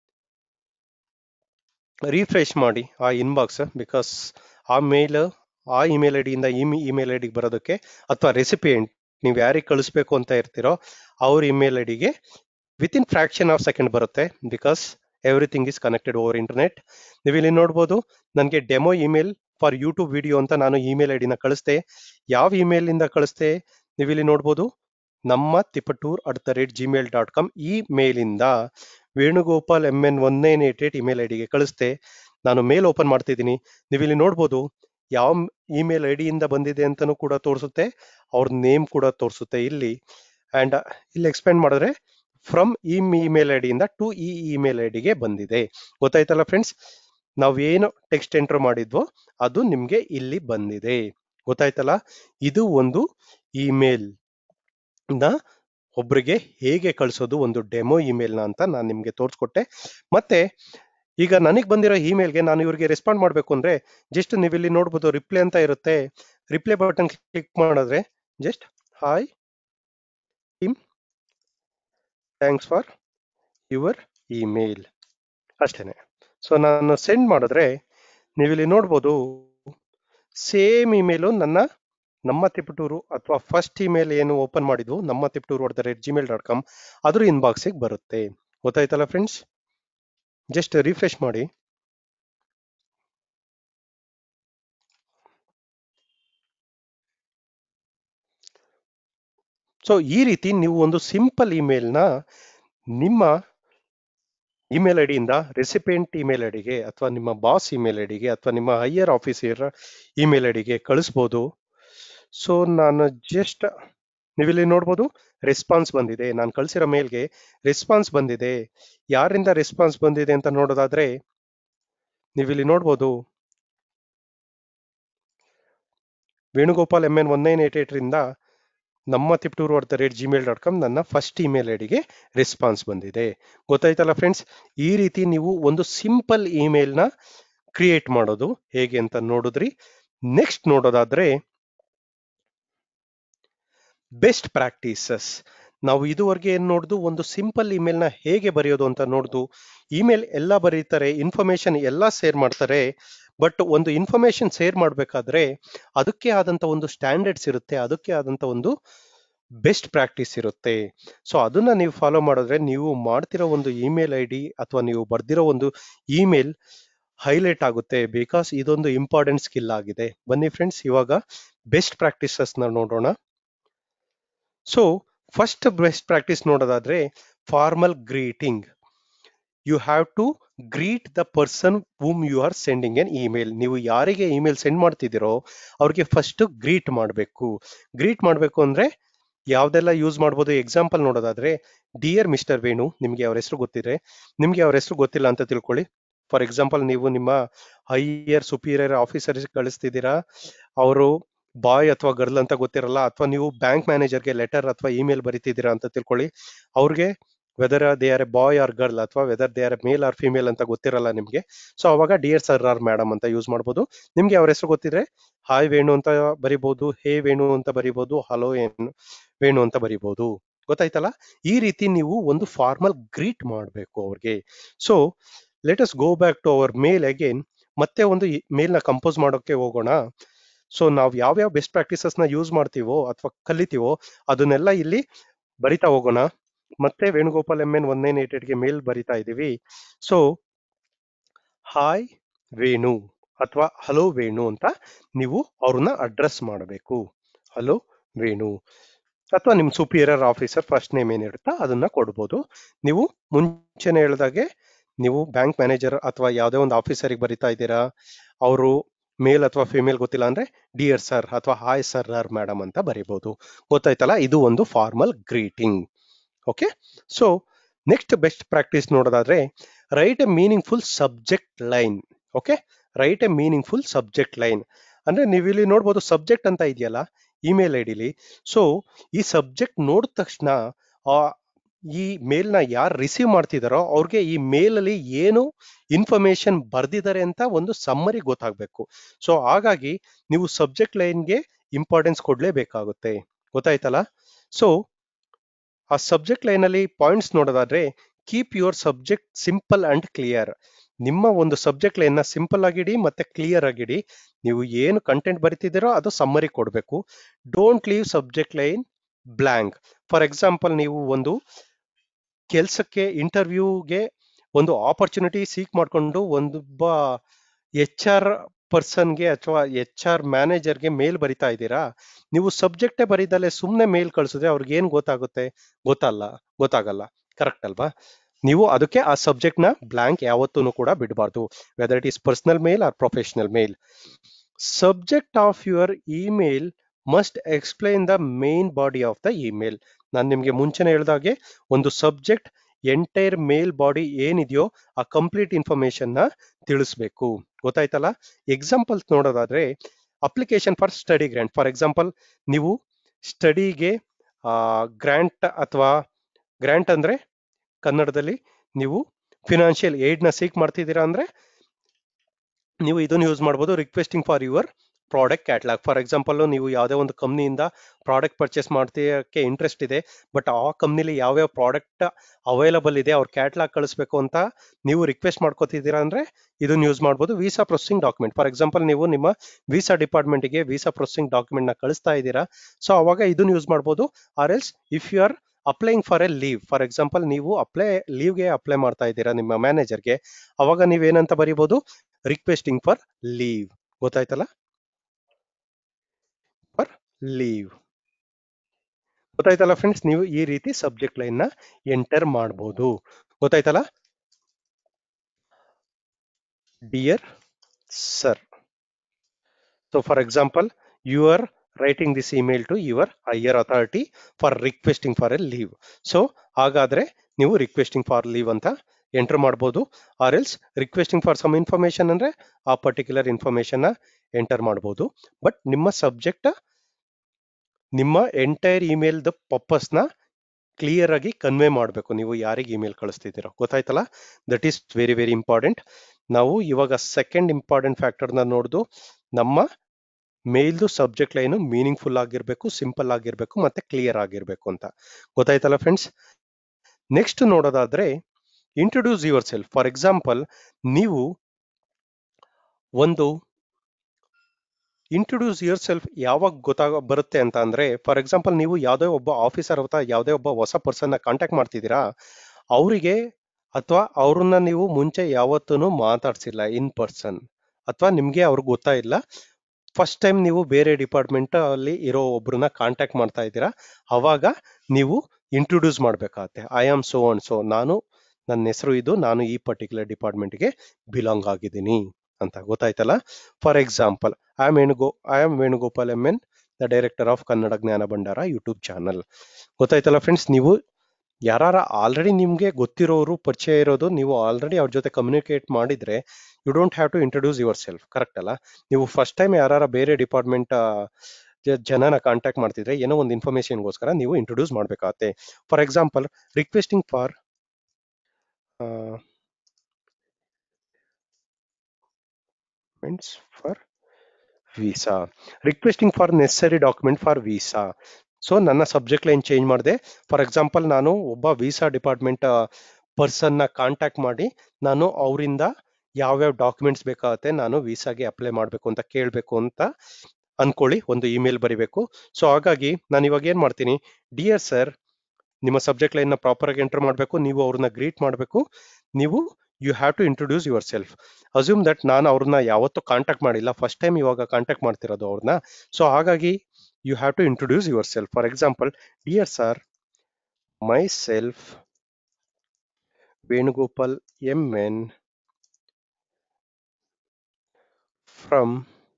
ರಿಫ್ರೆಶ್ ಮಾಡಿ ಆ ಇನ್ಬಾಕ್ಸ್ ಬಿಕಾಸ್ ಆ ಮೇಲ್ ಆ ಇಮೇಲ್ ಐಡಿಯಿಂದ ಈ ಇಮೇಲ್ ಐಡಿಗೆ ಬರೋದಕ್ಕೆ ಅಥವಾ ರೆಸಿಪಿಯೆಂಟ್ ನೀವು ಯಾರಿಗೆ ಕಳಿಸ್ಬೇಕು ಅಂತ ಇರ್ತೀರೋ ಅವ್ರ ಇಮೇಲ್ ಐಡಿಗೆ within fraction of second ಬರುತ್ತೆ because everything is connected over internet ನೀವು ಇಲ್ಲಿ ನೋಡ್ಬೋದು ನನಗೆ demo email for YouTube video ಅಂತ ನಾನು ಇಮೇಲ್ ಐಡಿನ ಕಳಿಸ್ದೆ ಯಾವ ಇಮೇಲ್ ಇಂದ ಕಳಿಸ್ದೆ ನೀವು ಇಲ್ಲಿ ನೋಡ್ಬೋದು ನಮ್ಮ Tiptur at the rate Gmail dot com ಈ ಮೇಲಿಂದ Venugopal M N one nine eight eight email ಐಡಿಗೆ ಕಳಿಸ್ದೆ ನಾನು ಮೇಲ್ ಓಪನ್ ಮಾಡ್ತಿದ್ದೀನಿ ನೀವು ಇಲ್ಲಿ ನೋಡ್ಬೋದು ಯಾವ ಇಮೇಲ್ ಐ ಡಿಯಿಂದ ಬಂದಿದೆ ಅಂತಲೂ ಕೂಡ ತೋರಿಸುತ್ತೆ ಅವ್ರ ನೇಮ್ ಕೂಡ ತೋರಿಸುತ್ತೆ ಇಲ್ಲಿ ಅಂಡ್ ಇಲ್ಲಿ ಎಕ್ಸ್ಪ್ಲೇನ್ ಮಾಡಿದ್ರೆ ಫ್ರಮ್ ಈ ಇಮೇಲ್ ಐ ಡಿಯಿಂದ ಟು ಈ ಇಮೇಲ್ ಐ ಡಿಗೆ ಬಂದಿದೆ ಗೊತ್ತಾಯ್ತಲ್ಲ ಫ್ರೆಂಡ್ಸ್ ನಾವೇನು ಟೆಕ್ಸ್ಟ್ ಎಂಟರ್ ಮಾಡಿದ್ವೋ ಅದು ನಿಮ್ಗೆ ಇಲ್ಲಿ ಬಂದಿದೆ ಗೊತ್ತಾಯ್ತಲ್ಲ ಇದು ಒಂದು ಇಮೇಲ್ ನ ಒಬ್ರಿಗೆ ಹೇಗೆ ಕಳಿಸೋದು ಒಂದು ಡೆಮೋ ಇಮೇಲ್ನ ಅಂತ ನಾನು ನಿಮ್ಗೆ ತೋರಿಸ್ಕೊಟ್ಟೆ ಮತ್ತೆ ಈಗ ನನಗೆ ಬಂದಿರೋ ಇಮೇಲ್ಗೆ ನಾನು ಇವ್ರಿಗೆ ರೆಸ್ಪಾಂಡ್ ಮಾಡಬೇಕು ಅಂದ್ರೆ ಜಸ್ಟ್ ನೀವು ಇಲ್ಲಿ ನೋಡ್ಬೋದು ರಿಪ್ಲೈ ಅಂತ ಇರುತ್ತೆ ರಿಪ್ಲೈ ಬಟನ್ ಕ್ಲಿಕ್ ಮಾಡಿದ್ರೆ just hi team thanks for your email ಅಷ್ಟೇನೆ ಸೊ ನಾನು ಸೆಂಡ್ ಮಾಡಿದ್ರೆ ನೀವಿಲ್ಲಿ ನೋಡ್ಬೋದು ಸೇಮ್ ಇಮೇಲು ನನ್ನ ನಮ್ಮ ತಿಪಟೂರು ಅಥವಾ ಫಸ್ಟ್ ಇಮೇಲ್ ಏನು ಓಪನ್ ಮಾಡಿದ್ವು ನಮ್ಮ Tiptur at the rate Gmail dot com ಅದ್ರ ಇನ್ಬಾಕ್ಸಿಗೆ ಬರುತ್ತೆ ಗೊತ್ತಾಯ್ತಲ್ಲ ಫ್ರೆಂಡ್ಸ್ ಜಸ್ಟ್ ರಿಫ್ರೆಶ್ ಮಾಡಿ ಸೊ ಈ ರೀತಿ ನೀವು ಒಂದು ಸಿಂಪಲ್ ಇಮೇಲ್ನ ನಿಮ್ಮ ಇಮೇಲ್ ಐಡಿಯಿಂದ ರೆಸಿಪೆಂಟ್ ಇಮೇಲ್ ಐಡಿಗೆ ಅಥವಾ ನಿಮ್ಮ ಬಾಸ್ ಇಮೇಲ್ ಐಡಿಗೆ ಅಥವಾ ನಿಮ್ಮ ಹೈಯರ್ ಆಫೀಸರ್ ಇಮೇಲ್ ಐಡಿಗೆ ಕಳಿಸ್ಬೋದು ಸೊ ನಾನು ಜಸ್ಟ್ ನೀವಿಲ್ಲಿ ನೋಡ್ಬೋದು ರೆಸ್ಪಾನ್ಸ್ ಬಂದಿದೆ ನಾನು ಕಳಿಸಿರೋ ಮೇಲ್ಗೆ ರೆಸ್ಪಾನ್ಸ್ ಬಂದಿದೆ ಯಾರಿಂದ ರೆಸ್ಪಾನ್ಸ್ ಬಂದಿದೆ ಅಂತ ನೋಡೋದಾದ್ರೆ ನೀವಿಲ್ಲಿ ನೋಡ್ಬೋದು Venugopal M N one nine eight ಏಟ್ರಿಂದ ನಮ್ಮ Tiptur at the rate Gmail dot com ನನ್ನ ಫಸ್ಟ್ ಇಮೇಲ್ ಐಡಿಗೆ ರೆಸ್ಪಾನ್ಸ್ ಬಂದಿದೆ ಗೊತ್ತಾಯ್ತಲ್ಲ ಫ್ರೆಂಡ್ಸ್ ಈ ರೀತಿ ನೀವು ಒಂದು ಸಿಂಪಲ್ ಇಮೇಲ್ನ ಕ್ರಿಯೇಟ್ ಮಾಡೋದು ಹೇಗೆ ಅಂತ ನೋಡಿದ್ರಿ ನೆಕ್ಸ್ಟ್ ನೋಡೋದಾದ್ರೆ ಬೆಸ್ಟ್ ಪ್ರಾಕ್ಟೀಸಸ್ ನಾವು ಇದುವರೆಗೆ ಏನ್ ನೋಡ್ದು ಒಂದು ಸಿಂಪಲ್ ಇಮೇಲ್ನ ಹೇಗೆ ಬರೆಯೋದು ಅಂತ ನೋಡ್ದು ಇಮೇಲ್ ಎಲ್ಲ ಬರೀತಾರೆ ಇನ್ಫಾರ್ಮೇಶನ್ ಎಲ್ಲ ಶೇರ್ ಮಾಡ್ತಾರೆ ಬಟ್ ಒಂದು ಇನ್ಫಾರ್ಮೇಶನ್ ಶೇರ್ ಮಾಡಬೇಕಾದ್ರೆ ಅದಕ್ಕೆ ಆದಂತ ಒಂದು ಸ್ಟ್ಯಾಂಡರ್ಡ್ಸ್ ಇರುತ್ತೆ ಅದಕ್ಕೆ ಆದಂತ ಒಂದು ಬೆಸ್ಟ್ ಪ್ರಾಕ್ಟೀಸ್ ಇರುತ್ತೆ ಸೊ ಅದನ್ನ ನೀವು ಫಾಲೋ ಮಾಡಿದ್ರೆ ನೀವು ಮಾಡ್ತಿರೋ ಒಂದು ಇಮೇಲ್ ಐ ಡಿ ಅಥವಾ ನೀವು ಬರ್ದಿರೋ ಒಂದು ಇಮೇಲ್ ಹೈಲೈಟ್ ಆಗುತ್ತೆ ಬಿಕಾಸ್ ಇದೊಂದು ಇಂಪಾರ್ಟೆಂಟ್ ಸ್ಕಿಲ್ ಆಗಿದೆ ಬನ್ನಿ ಫ್ರೆಂಡ್ಸ್ ಇವಾಗ ಬೆಸ್ಟ್ ಪ್ರಾಕ್ಟೀಸಸ್ ನ ನೋಡೋಣ ಸೊ ಫಸ್ಟ್ ಬೆಸ್ಟ್ ಪ್ರಾಕ್ಟೀಸ್ ನೋಡೋದಾದ್ರೆ formal greeting you have to greet the person whom you are sending an email ನೀವು ಯಾರಿಗೆ ಇಮೇಲ್ ಸೆಂಡ್ ಮಾಡ್ತಿದ್ದೀರೋ ಅವ್ರಿಗೆ ಫಸ್ಟ್ ಗ್ರೀಟ್ ಮಾಡಬೇಕು ಗ್ರೀಟ್ ಮಾಡಬೇಕು ಅಂದ್ರೆ ಯಾವ್ದೆಲ್ಲ ಯೂಸ್ ಮಾಡ್ಬೋದು ಎಕ್ಸಾಂಪಲ್ ನೋಡೋದಾದ್ರೆ ಡಿಯರ್ ಮಿಸ್ಟರ್ ವೇಣು ನಿಮ್ಗೆ ಅವ್ರ ಹೆಸರು ಗೊತ್ತಿದ್ರೆ ನಿಮ್ಗೆ ಅವ್ರ ಹೆಸರು ಗೊತ್ತಿಲ್ಲ ಅಂತ ತಿಳ್ಕೊಳ್ಳಿ ಫಾರ್ ಎಕ್ಸಾಂಪಲ್ ನೀವು ನಿಮ್ಮ ಹೈಯರ್ ಸುಪೀರಿಯರ್ ಆಫೀಸರ್ ಕಳಿಸ್ತಿದ್ದೀರಾ ಅವರು ಬಾಯ್ ಅಥವಾ ಗರ್ಲ್ ಅಂತ ಗೊತ್ತಿರಲ್ಲ ಅಥವಾ ನೀವು ಬ್ಯಾಂಕ್ ಮ್ಯಾನೇಜರ್ಗೆ ಲೆಟರ್ ಅಥವಾ ಇಮೇಲ್ ಬರಿತಿದ್ದೀರಾ ಅಂತ ತಿಳ್ಕೊಳ್ಳಿ ಅವ್ರಿಗೆ whether they are a boy or girl ಅಥವಾ whether they are male or female ಅಂತ ಗೊತ್ತಿರಲ್ಲ ನಿಮ್ಗೆ ಸೊ ಅವಾಗ ಡಿಯರ್ ಸರ್ ಆರ್ ಮೇಡಮ್ ಅಂತ ಯೂಸ್ ಮಾಡ್ಬೋದು ನಿಮ್ಗೆ ಅವ್ರ ಹೆಸರು ಗೊತ್ತಿದ್ರೆ ಹಾಯ್ ವೇಣು ಅಂತ ಬರಿಬಹುದು ಹೇ ವೇಣು ಅಂತ ಬರಿಬಹುದು ಹಲೋ ಏನು ವೇಣು ಅಂತ ಬರಿಬಹುದು ಗೊತ್ತಾಯ್ತಲ್ಲ ಈ ರೀತಿ ನೀವು ಒಂದು ಫಾರ್ಮಲ್ ಗ್ರೀಟ್ ಮಾಡಬೇಕು ಅವ್ರಿಗೆ so let us go back to our mail again ಮತ್ತೆ ಒಂದು ಮೇಲ್ ನ ಕಂಪೋಸ್ ಮಾಡೋಕೆ ಹೋಗೋಣ ಸೊ ನಾವು ಯಾವ್ಯಾವ ಬೆಸ್ಟ್ ಪ್ರಾಕ್ಟೀಸಸ್ ನ ಯೂಸ್ ಮಾಡ್ತೀವೋ ಅಥವಾ ಕಲಿತೀವೋ ಅದನ್ನೆಲ್ಲ ಇಲ್ಲಿ ಬರಿತಾ ಹೋಗೋಣ ಮತ್ತೆ Venugopal M N one nine eight ಗೆ ಮೇಲ್ ಬರಿತಾ ಇದೀವಿ ಸೊ ಹಾಯ್ ವೇಣು ಅಥವಾ ಹಲೋ ವೇಣು ಅಂತ ನೀವು ಅವ್ರನ್ನ ಅಡ್ರೆಸ್ ಮಾಡಬೇಕು ಹಲೋ ವೇಣು ಅಥವಾ ನಿಮ್ ಸುಪೀರಿಯರ್ ಆಫೀಸರ್ ಫಸ್ಟ್ ನೇಮ್ ಏನಿರುತ್ತಾ ಅದನ್ನ ಕೊಡ್ಬೋದು ನೀವು ಮುಂಚೆನೆ ಹೇಳ್ದಾಗೆ ನೀವು ಬ್ಯಾಂಕ್ ಮ್ಯಾನೇಜರ್ ಅಥವಾ ಯಾವುದೇ ಒಂದು ಆಫೀಸರಿಗೆ ಬರಿತಾ ಇದ್ದೀರಾ ಅವರು ಮೇಲ್ ಅಥವಾ ಫಿಮೇಲ್ ಗೊತ್ತಿಲ್ಲ ಅಂದ್ರೆ ಡಿಯರ್ ಸರ್ ಅಥವಾ ಹಾಯ್ ಸರ್ ಆರ್ ಮೇಡಮ್ ಅಂತ ಬರಿಬಹುದು ಗೊತ್ತಾಯ್ತಲ್ಲ ಇದು ಒಂದು formal greeting okay so next best practice ನೋಡೋದಾದ್ರೆ write a meaningful subject line okay write a meaningful subject line ಅಂದ್ರೆ ನೀವು ಇಲ್ಲಿ ನೋಡ್ಬೋದು ಸಬ್ಜೆಕ್ಟ್ ಅಂತ ಇದೆಯಲ್ಲ ಇಮೇಲ್ ಐ ಡಿಲಿ ಸೊ ಈ ಸಬ್ಜೆಕ್ಟ್ ನೋಡಿದ ತಕ್ಷಣ ಆ ಈ ಮೇಲ್ನ ಯಾರು ರಿಸೀವ್ ಮಾಡ್ತಿದಾರೋ ಅವ್ರಿಗೆ ಈ ಮೇಲ್ ಅಲ್ಲಿ ಏನು ಇನ್ಫಾರ್ಮೇಶನ್ ಬರ್ದಿದ್ದಾರೆ ಅಂತ ಒಂದು ಸಮ್ಮರಿ ಗೊತ್ತಾಗ್ಬೇಕು ಸೊ ಹಾಗಾಗಿ ನೀವು ಸಬ್ಜೆಕ್ಟ್ ಲೈನ್ಗೆ ಇಂಪಾರ್ಟೆನ್ಸ್ ಕೊಡ್ಲೇಬೇಕಾಗುತ್ತೆ ಗೊತ್ತಾಯ್ತಲ್ಲ ಸೊ ಆ ಸಬ್ಜೆಕ್ಟ್ ಲೈನ್ ಅಲ್ಲಿ ಪಾಯಿಂಟ್ಸ್ ನೋಡೋದಾದ್ರೆ keep your subject simple and clear ನಿಮ್ಮ ಒಂದು ಸಬ್ಜೆಕ್ಟ್ ಲೈನ್ ನ ಸಿಂಪಲ್ ಆಗಿಡಿ ಮತ್ತೆ ಕ್ಲಿಯರ್ ಆಗಿಡಿ ನೀವು ಏನು ಕಂಟೆಂಟ್ ಬರಿತಿದ್ದೀರೋ ಅದು ಸಮ್ಮರಿ ಕೊಡಬೇಕು don't leave subject line blank for example ನೀವು ಒಂದು ಕೆಲಸಕ್ಕೆ ಇಂಟರ್ವ್ಯೂಗೆ ಒಂದು ಆಪರ್ಚುನಿಟಿ ಸೀಕ್ ಮಾಡ್ಕೊಂಡು ಒಂದೊಬ್ಬ ಎಚ್ ಆರ್ ಪರ್ಸನ್ಗೆ ಅಥವಾ ಎಚ್ ಆರ್ ಮ್ಯಾನೇಜರ್ಗೆ ಮೇಲ್ ಬರಿತಾ ಇದ್ದೀರಾ ನೀವು ಸಬ್ಜೆಕ್ಟೇ ಬರೀದಲ್ಲೇ ಸುಮ್ಮನೆ ಮೇಲ್ ಕಳಿಸಿದ್ರೆ ಅವ್ರಿಗೆ ಏನ್ ಗೊತ್ತಾಗುತ್ತೆ ಗೊತ್ತಲ್ಲ ಗೊತ್ತಾಗಲ್ಲ ಕರೆಕ್ಟ್ ಅಲ್ವಾ ನೀವು ಅದಕ್ಕೆ ಆ ಸಬ್ಜೆಕ್ಟ್ ನ ಬ್ಲಾಂಕ್ ಯಾವತ್ತೂ ಕೂಡ ಬಿಡಬಾರ್ದು whether it is personal mail or professional mail subject of your email must explain the main body of the email ನಾನು ನಿಮ್ಗೆ ಮುಂಚೆನೆ ಹೇಳ್ದಾಗೆ ಒಂದು ಸಬ್ಜೆಕ್ಟ್ ಎಂಟೈರ್ ಮೇಲ್ ಬಾಡಿ ಏನಿದೆಯೋ ಆ ಕಂಪ್ಲೀಟ್ ಇನ್ಫಾರ್ಮೇಶನ್ ನ ತಿಳಿಸ್ಬೇಕು ಗೊತ್ತಾಯ್ತಲ್ಲ ಎಕ್ಸಾಂಪಲ್ಸ್ ನೋಡೋದಾದ್ರೆ application for study grant for example ನೀವು ಸ್ಟಡಿಗೆ ಗ್ರಾಂಟ್ ಅಥವಾ ಗ್ರಾಂಟ್ ಅಂದ್ರೆ ಕನ್ನಡದಲ್ಲಿ ನೀವು ಫಿನಾನ್ಷಿಯಲ್ ಏಡ್ ನ ಸೀಕ್ ಮಾಡ್ತಿದ್ದೀರಾ ಅಂದ್ರೆ ನೀವು ಇದನ್ನು ಯೂಸ್ ಮಾಡ್ಬೋದು requesting for your product catalogue for example ನೀವು ಯಾವುದೇ ಒಂದು ಕಂಪ್ನಿಯಿಂದ ಪ್ರಾಡಕ್ಟ್ ಪರ್ಚೇಸ್ ಮಾಡ್ತಿಯಕ್ಕೆ ಇಂಟ್ರೆಸ್ಟ್ ಇದೆ ಬಟ್ ಆ ಕಂಪ್ನಿಲಿ ಯಾವ್ಯಾವ ಪ್ರಾಡಕ್ಟ್ ಅವೈಲಬಲ್ ಇದೆ ಅವ್ರ ಕ್ಯಾಟ್ಲಾಗ್ ಕಳಿಸ್ಬೇಕು ಅಂತ ನೀವು ರಿಕ್ವೆಸ್ಟ್ ಮಾಡ್ಕೋತಿದ್ದೀರಾ ಅಂದ್ರೆ ಇದನ್ನ ಯೂಸ್ ಮಾಡ್ಬೋದು visa processing document for example ನೀವು ನಿಮ್ಮ ವೀಸಾ ಡಿಪಾರ್ಟ್ಮೆಂಟ್ಗೆ ವೀಸಾ ಪ್ರೊಸೆಸಿಂಗ್ ಡಾಕ್ಯುಮೆಂಟ್ ನ ಕಳಿಸ್ತಾ ಇದ್ದೀರಾ ಸೊ ಅವಾಗ ಇದನ್ನ ಯೂಸ್ ಮಾಡ್ಬೋದು or else if you are applying for a leave for example ನೀವು ಅಪ್ಲೈ ಲೀವ್ಗೆ ಅಪ್ಲೈ ಮಾಡ್ತಾ ಇದ್ದೀರಾ ನಿಮ್ಮ ಮ್ಯಾನೇಜರ್ಗೆ ಅವಾಗ ನೀವೇನಂತ ಬರೀಬಹುದು ರಿಕ್ವೆಸ್ಟಿಂಗ್ ಫಾರ್ ಲೀವ್ ಗೊತ್ತಾಯ್ತಲ್ಲ ಫಾರ್ ಲೀವ್ ಗೊತ್ತಾಯ್ತಲ್ಲ ಫ್ರೆಂಡ್ಸ್ ನೀವು ಈ ರೀತಿ ಸಬ್ಜೆಕ್ಟ್ ಲೈನ್ ನ ಎಂಟರ್ ಮಾಡಬಹುದು ಗೊತ್ತಾಯ್ತಲ್ಲ dear sir so for example you R writing this email to your higher authority for requesting for a leave so ಹಾಗಾದ್ರೆ ನೀವು ರಿಕ್ವೆಸ್ಟಿಂಗ್ ಫಾರ್ ಲೀವ್ ಅಂತ ಎಂಟರ್ ಮಾಡ್ಬೋದು or else requesting for some information ಅಂದ್ರೆ ಆ particular information ನ enter ಮಾಡ್ಬೋದು but ನಿಮ್ಮ subject ನಿಮ್ಮ ಎಂಟೈರ್ ಇಮೇಲ್ ದ ಪರ್ಪಸ್ ನ ಕ್ಲಿಯರ್ ಆಗಿ ಕನ್ವೆ ಮಾಡಬೇಕು ನೀವು ಯಾರಿಗೆ ಇಮೇಲ್ ಕಳಿಸ್ತಿದ್ದೀರೋ ಗೊತ್ತಾಯ್ತಲ್ಲ that is very very important ನಾವು ಇವಾಗ ಸೆಕೆಂಡ್ ಇಂಪಾರ್ಟೆಂಟ್ ಫ್ಯಾಕ್ಟರ್ ನ ನೋಡ್ದು ನಮ್ಮ ಮೇಲ್ದು ಸಬ್ಜೆಕ್ಟ್ ಲೈನು ಮೀನಿಂಗ್ಫುಲ್ ಆಗಿರ್ಬೇಕು ಸಿಂಪಲ್ ಆಗಿರ್ಬೇಕು ಮತ್ತೆ ಕ್ಲಿಯರ್ ಆಗಿರ್ಬೇಕು ಅಂತ ಗೊತ್ತಾಯ್ತಲ್ಲ ಫ್ರೆಂಡ್ಸ್ ನೆಕ್ಸ್ಟ್ ನೋಡೋದಾದ್ರೆ introduce yourself for example ನೀವು ಒಂದು ಇಂಟ್ರೊಡ್ಯೂಸ್ ಯುವರ್ ಸೆಲ್ಫ್ ಯಾವಾಗ ಗೊತ್ತಾಗ ಬರುತ್ತೆ ಅಂತ ಅಂದ್ರೆ ಫಾರ್ ಎಕ್ಸಾಂಪಲ್ ನೀವು ಯಾವುದೇ ಒಬ್ಬ ಆಫೀಸರ್ ಅಥವಾ ಯಾವುದೇ ಒಬ್ಬ ಹೊಸ ಪರ್ಸನ್ನ ಕಾಂಟ್ಯಾಕ್ಟ್ ಮಾಡ್ತಿದ್ದೀರಾ ಅವರಿಗೆ ಅಥವಾ ಅವ್ರನ್ನ ನೀವು ಮುಂಚೆ ಯಾವತ್ತೂ ಮಾತಾಡ್ಸಿಲ್ಲ ಇನ್ ಪರ್ಸನ್ ಅಥವಾ ನಿಮ್ಗೆ ಅವ್ರಿಗೆ ಗೊತ್ತಾ ಇಲ್ಲ ಫಸ್ಟ್ ಟೈಮ್ ನೀವು ಬೇರೆ ಡಿಪಾರ್ಟ್ಮೆಂಟ್ ಅಲ್ಲಿ ಇರೋ ಒಬ್ರನ್ನ ಕಾಂಟ್ಯಾಕ್ಟ್ ಮಾಡ್ತಾ ಇದ್ದೀರಾ ಅವಾಗ ನೀವು ಇಂಟ್ರೊಡ್ಯೂಸ್ ಮಾಡ್ಬೇಕಾಗತ್ತೆ I am so and so ನಾನು ನನ್ನ ಹೆಸರು ಇದು ನಾನು ಈ ಪರ್ಟಿಕ್ಯುಲರ್ ಡಿಪಾರ್ಟ್ಮೆಂಟ್ಗೆ ಬಿಲಾಂಗ್ ಆಗಿದ್ದೀನಿ ಅಂತ ಗೊತ್ತಾಯ್ತಲ್ಲ ಫಾರ್ ಎಕ್ಸಾಂಪಲ್ ಐ ಆಮ್ ವೇಣುಗೋ I am Venugopal M N the director of Kannada Jnana Bhandara YouTube channel ಗೊತ್ತಾಯ್ತಲ್ಲ ಫ್ರೆಂಡ್ಸ್ ನೀವು ಯಾರ ಆಲ್ರೆಡಿ ನಿಮಗೆ ಗೊತ್ತಿರೋರು ಪರಿಚಯ ಇರೋದು ನೀವು ಆಲ್ರೆಡಿ ಅವ್ರ ಜೊತೆ ಕಮ್ಯುನಿಕೇಟ್ ಮಾಡಿದ್ರೆ you don't have to introduce yourself correct ಅಲ್ಲ ನೀವು ಫಸ್ಟ್ ಟೈಮ್ ಯಾರ ಬೇರೆ ಡಿಪಾರ್ಟ್ಮೆಂಟ್ ಜನನ ಕಾಂಟ್ಯಾಕ್ಟ್ ಮಾಡ್ತಿದ್ರೆ ಏನೋ ಒಂದು ಇನ್ಫಾರ್ಮೇಶನ್ಗೋಸ್ಕರ ನೀವು ಇಂಟ್ರೊಡ್ಯೂಸ್ ಮಾಡಬೇಕಾಗತ್ತೆ for example requesting for for visa requesting for necessary document for visa so ನನ್ನ ಸಬ್ಜೆಕ್ಟ್ ಲೈನ್ ಚೇಂಜ್ ಮಾಡಿದೆ ಫಾರ್ ಎಕ್ಸಾಂಪಲ್ ನಾನು ಒಬ್ಬ ವೀಸಾ ಡಿಪಾರ್ಟ್ಮೆಂಟ್ ಪರ್ಸನ್ನ ಕಾಂಟ್ಯಾಕ್ಟ್ ಮಾಡಿ ನಾನು ಅವರಿಂದ ಯಾವ್ಯಾವ ಡಾಕ್ಯುಮೆಂಟ್ಸ್ ಬೇಕಾಗುತ್ತೆ ನಾನು ವೀಸಾಗೆ ಅಪ್ಲೈ ಮಾಡಬೇಕು ಅಂತ ಕೇಳಬೇಕು ಅಂತ ಅನ್ಕೊಳ್ಳಿ ಒಂದು ಇಮೇಲ್ ಬರಿಬೇಕು ಸೊ ಹಾಗಾಗಿ ನಾನು ಇವಾಗ ಏನ್ ಮಾಡ್ತೀನಿ ಡಿಯರ್ ಸರ್ ನಿಮ್ಮ ಸಬ್ಜೆಕ್ಟ್ ಲೈನ್ ನ ಪ್ರಾಪರ್ ಆಗಿ ಎಂಟರ್ ಮಾಡಬೇಕು ನೀವು ಅವ್ರನ್ನ ಗ್ರೀಟ್ ಮಾಡಬೇಕು ನೀವು you have to introduce yourself assume that ನಾನು ಅವ್ರನ್ನ ಯಾವತ್ತೂ ಕಾಂಟ್ಯಾಕ್ಟ್ ಮಾಡಿಲ್ಲ ಫಸ್ಟ್ ಟೈಮ್ ಇವಾಗ ಕಾಂಟ್ಯಾಕ್ಟ್ ಮಾಡ್ತಿರೋದು ಅವ್ರನ್ನ ಸೊ ಹಾಗಾಗಿ you have to introduce yourself for example dear sir myself Venugopal M N from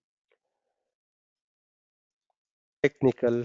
technical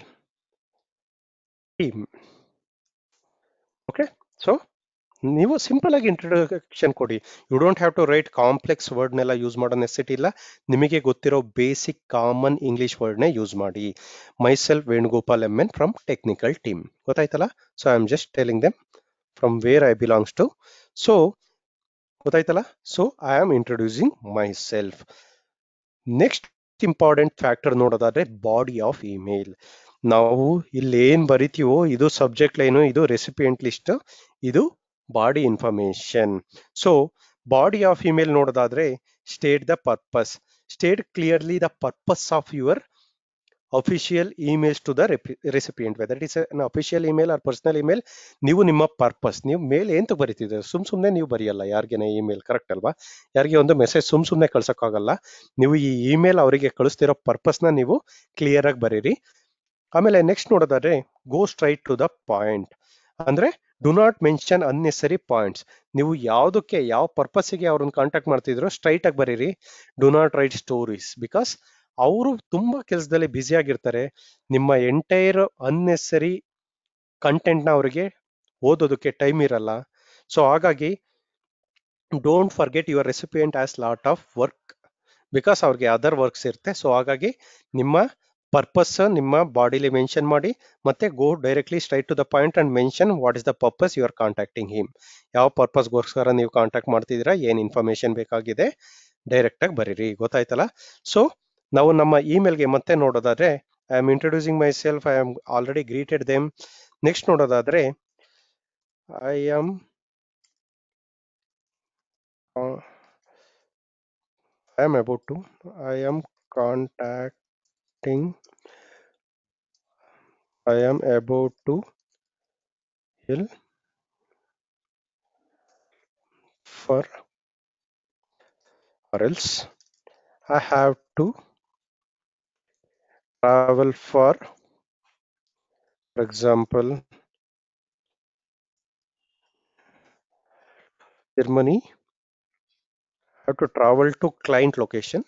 team okay so ನೀವು simple ಆಗಿ ಇಂಟ್ರೊಡಕ್ಷನ್ ಕೊಡಿ you don't have to write complex ವರ್ಡ್ನೆಲ್ಲ use ಮಾಡೋ necessity ಇಲ್ಲ ನಿಮಗೆ ಗೊತ್ತಿರೋ ಬೇಸಿಕ್ ಕಾಮನ್ ಇಂಗ್ಲಿಷ್ ವರ್ಡ್ನೇ use ಮಾಡಿ myself Venugopal M N from technical team ಗೊತ್ತಾಯ್ತಲ್ಲ so I am just telling them from where I belongs to so ಗೊತ್ತಾಯ್ತಲ್ಲ so I am introducing myself next important factor ನೋಡೋದಾದ್ರೆ body of email ನಾವು ಇಲ್ಲಿ ಏನ್ ಬರಿತೀವೋ ಇದು subject line ಇದು recipient list ಇದು body information so body of email ನೋಡೋದಾದ್ರೆ state the purpose state clearly the purpose of your official emails to the recipient whether it is an official email or personal email ನೀವು ನಿಮ್ಮ purpose ನೀವು ಮೇಲ್ ಎಂತ ಬರೀತಿದ್ದೀರ ಸುಮ್ ಸುಮ್ನೆ ನೀವು ಬರೆಯಲ್ಲ ಯಾರಿಗೇನೆ email correct ಅಲ್ವಾ ಯಾರಿಗೆ ಒಂದು ಮೆಸೇಜ್ ಸುಮ್ ಸುಮ್ನೆ ಕಳ್ಸೋಕ್ಕಾಗಲ್ಲ ನೀವು ಈ ಇಮೇಲ್ ಅವರಿಗೆ ಕಳಿಸ್ತಿರೋ ಪರ್ಪಸ್ನ ನೀವು ಕ್ಲಿಯರ್ ಆಗಿ ಬರೀರಿ ಆಮೇಲೆ ನೆಕ್ಸ್ಟ್ ನೋಡೋದಾದ್ರೆ go straight to the point ಅಂದ್ರೆ do not mention unnecessary points ನೀವು ಯಾವುದಕ್ಕೆ ಯಾವ ಪರ್ಪಸ್ಗೆ ಅವ್ರನ್ನ ಕಾಂಟ್ಯಾಕ್ಟ್ ಮಾಡ್ತಿದ್ರು ಸ್ಟ್ರೈಟ್ ಆಗಿ ಬರೀರಿ do not write stories because ಅವರು ತುಂಬಾ ಕೆಲಸದಲ್ಲಿ ಬ್ಯುಸಿ ಆಗಿರ್ತಾರೆ ನಿಮ್ಮ ಎಂಟೈರ್ ಅನ್ನೆಸರಿ ಕಂಟೆಂಟ್ನ ಅವರಿಗೆ ಓದೋದಕ್ಕೆ ಟೈಮ್ ಇರಲ್ಲ ಸೊ ಹಾಗಾಗಿ don't forget your recipient as lot of work because ಅವ್ರಿಗೆ ಅದರ್ ವರ್ಕ್ಸ್ ಇರುತ್ತೆ ಸೊ ಹಾಗಾಗಿ ನಿಮ್ಮ ಪರ್ಪಸ್ ನಿಮ್ಮ ಬಾಡಿಲಿ ಮೆನ್ಷನ್ ಮಾಡಿ ಮತ್ತೆ go directly straight to the point and mention what is the purpose you are contacting him ಯಾವ ಪರ್ಪಸ್ಗೋಸ್ಕರ ನೀವು ಕಾಂಟ್ಯಾಕ್ಟ್ ಮಾಡ್ತಿದ್ದೀರಾ ಏನ್ ಇನ್ಫಾರ್ಮೇಶನ್ ಬೇಕಾಗಿದೆ ಡೈರೆಕ್ಟ್ ಆಗಿ ಬರೀರಿ ಗೊತ್ತಾಯ್ತಲ್ಲ ಸೊ ನಾವು ನಮ್ಮ ಇಮೇಲ್ಗೆ ಮತ್ತೆ ನೋಡೋದಾದ್ರೆ I am introducing myself I am already greeted them next ನೋಡೋದಾದ್ರೆ I am I am about to I am contacting I am about to hill for or else I have to travel for for example Germany have to travel to client location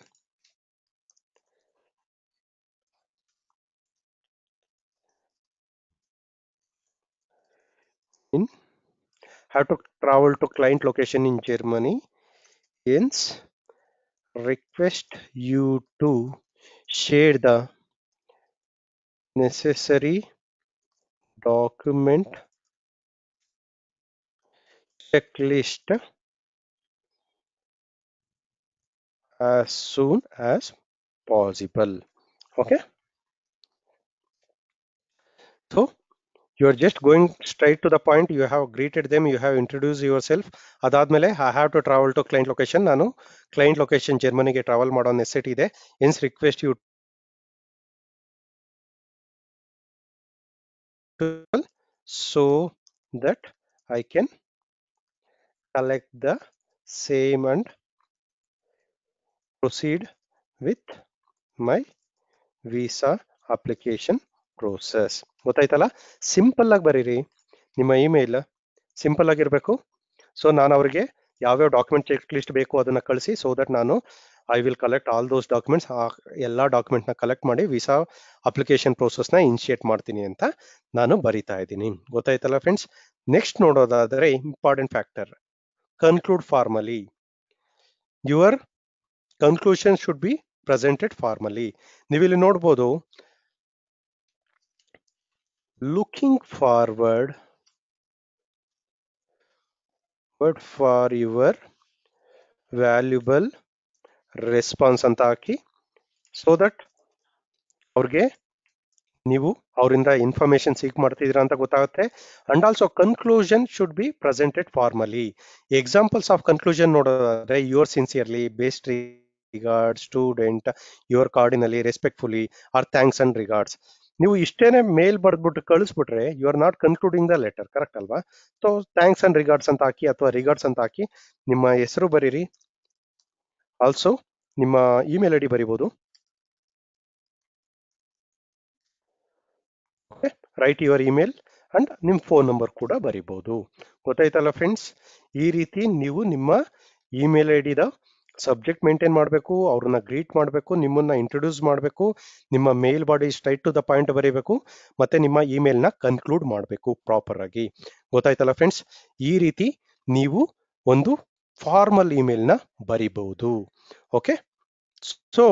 in have to travel to client location in Germany hence request you to share the necessary document checklist as soon as possible okay so you are just going straight to the point you have greeted them you have introduce yourself ಅದಾದ್ಮೇಲೆ I have to travel to client location ನಾನು client location ಜರ್ಮನಿಗೆ travel ಮಾಡೋ necessity ಇದೆ ಇನ್ಸ್ request you so that I can collect the same and proceed with my visa application process ಗೊತ್ತಾಯ್ತಲ್ಲ simple ಆಗಿ ಬರೀರಿ ನಿಮ್ಮ ಇಮೇಲ್ ಸಿಂಪಲ್ ಆಗಿರಬೇಕು ಸೊ ನಾನು ಅವರಿಗೆ ಯಾವ್ಯಾವ ಡಾಕ್ಯುಮೆಂಟ್ ಚೆಕ್ ಲಿಸ್ಟ್ ಬೇಕು ಅದನ್ನ ಕಳಿಸಿ ಸೊ ದಟ್ ನಾನು I will collect all those documents ಆ ಎಲ್ಲ ಡಾಕ್ಯುಮೆಂಟ್ನ ಕಲೆಕ್ಟ್ ಮಾಡಿ ವೀಸಾ ಅಪ್ಲಿಕೇಶನ್ ಪ್ರೋಸೆಸ್ನ ಇನಿಷಿಯೇಟ್ ಮಾಡ್ತೀನಿ ಅಂತ ನಾನು ಬರಿತಾ ಇದ್ದೀನಿ ಗೊತ್ತಾಯ್ತಲ್ಲ ಫ್ರೆಂಡ್ಸ್ ನೆಕ್ಸ್ಟ್ ನೋಡೋದಾದರೆ important factor conclude formally your conclusion should be presented formally ನೀವಿಲ್ಲಿ ನೋಡ್ಬೋದು looking forward word for your valuable response ಅಂತ ಹಾಕಿ ಸೊ ದಟ್ ಅವ್ರಿಗೆ ನೀವು ಅವರಿಂದ ಇನ್ಫಾರ್ಮೇಶನ್ ಸೀಕ್ ಮಾಡ್ತಿದ್ದೀರಾ ಅಂತ ಗೊತ್ತಾಗುತ್ತೆ and also conclusion should be presented formally examples of conclusion ನೋಡೋದಾದ್ರೆ your sincerely best regard student your cordially respectfully or thanks and regards ನೀವು ಇಷ್ಟೇನೆ ಮೇಲ್ ಬರ್ದ್ಬಿಟ್ಟು ಕಳಿಸ್ಬಿಟ್ರೆ you are not concluding the letter correct ಅಲ್ವಾ so thanks and regards ಅಂತ ಹಾಕಿ ಅಥವಾ regards ಅಂತ ಹಾಕಿ ನಿಮ್ಮ ಹೆಸರು ಬರೀರಿ ಆಲ್ಸೋ ನಿಮ್ಮ ಇಮೇಲ್ ಐ ಡಿ ಬರಿಬೋದು ರೈಟ್ ಯುವರ್ ಇಮೇಲ್ ಅಂಡ್ ನಿಮ್ಮ ಫೋನ್ ನಂಬರ್ ಕೂಡ ಬರಿಬೋದು ಗೊತ್ತಾಯ್ತಲ್ಲ ಫ್ರೆಂಡ್ಸ್ ಈ ರೀತಿ ನೀವು ನಿಮ್ಮ ಇಮೇಲ್ ಐ ಡಿದ ಸಬ್ಜೆಕ್ಟ್ ಮೇಂಟೈನ್ ಮಾಡಬೇಕು ಅವ್ರನ್ನ ಗ್ರೀಟ್ ಮಾಡಬೇಕು ನಿಮ್ಮನ್ನ ಇಂಟ್ರೊಡ್ಯೂಸ್ ಮಾಡಬೇಕು ನಿಮ್ಮ mail body straight to the point ಬರೀಬೇಕು ಮತ್ತೆ ನಿಮ್ಮ ಇಮೇಲ್ನ ಕನ್ಕ್ಲೂಡ್ ಮಾಡಬೇಕು ಪ್ರಾಪರ್ ಆಗಿ ಗೊತ್ತಾಯ್ತಲ್ಲ ಫ್ರೆಂಡ್ಸ್ ಈ ರೀತಿ ನೀವು ಒಂದು ಫಾರ್ಮಲ್ ಇಮೇಲ್ನ ಬರಿಬಹುದು ಓಕೆ ಸೊ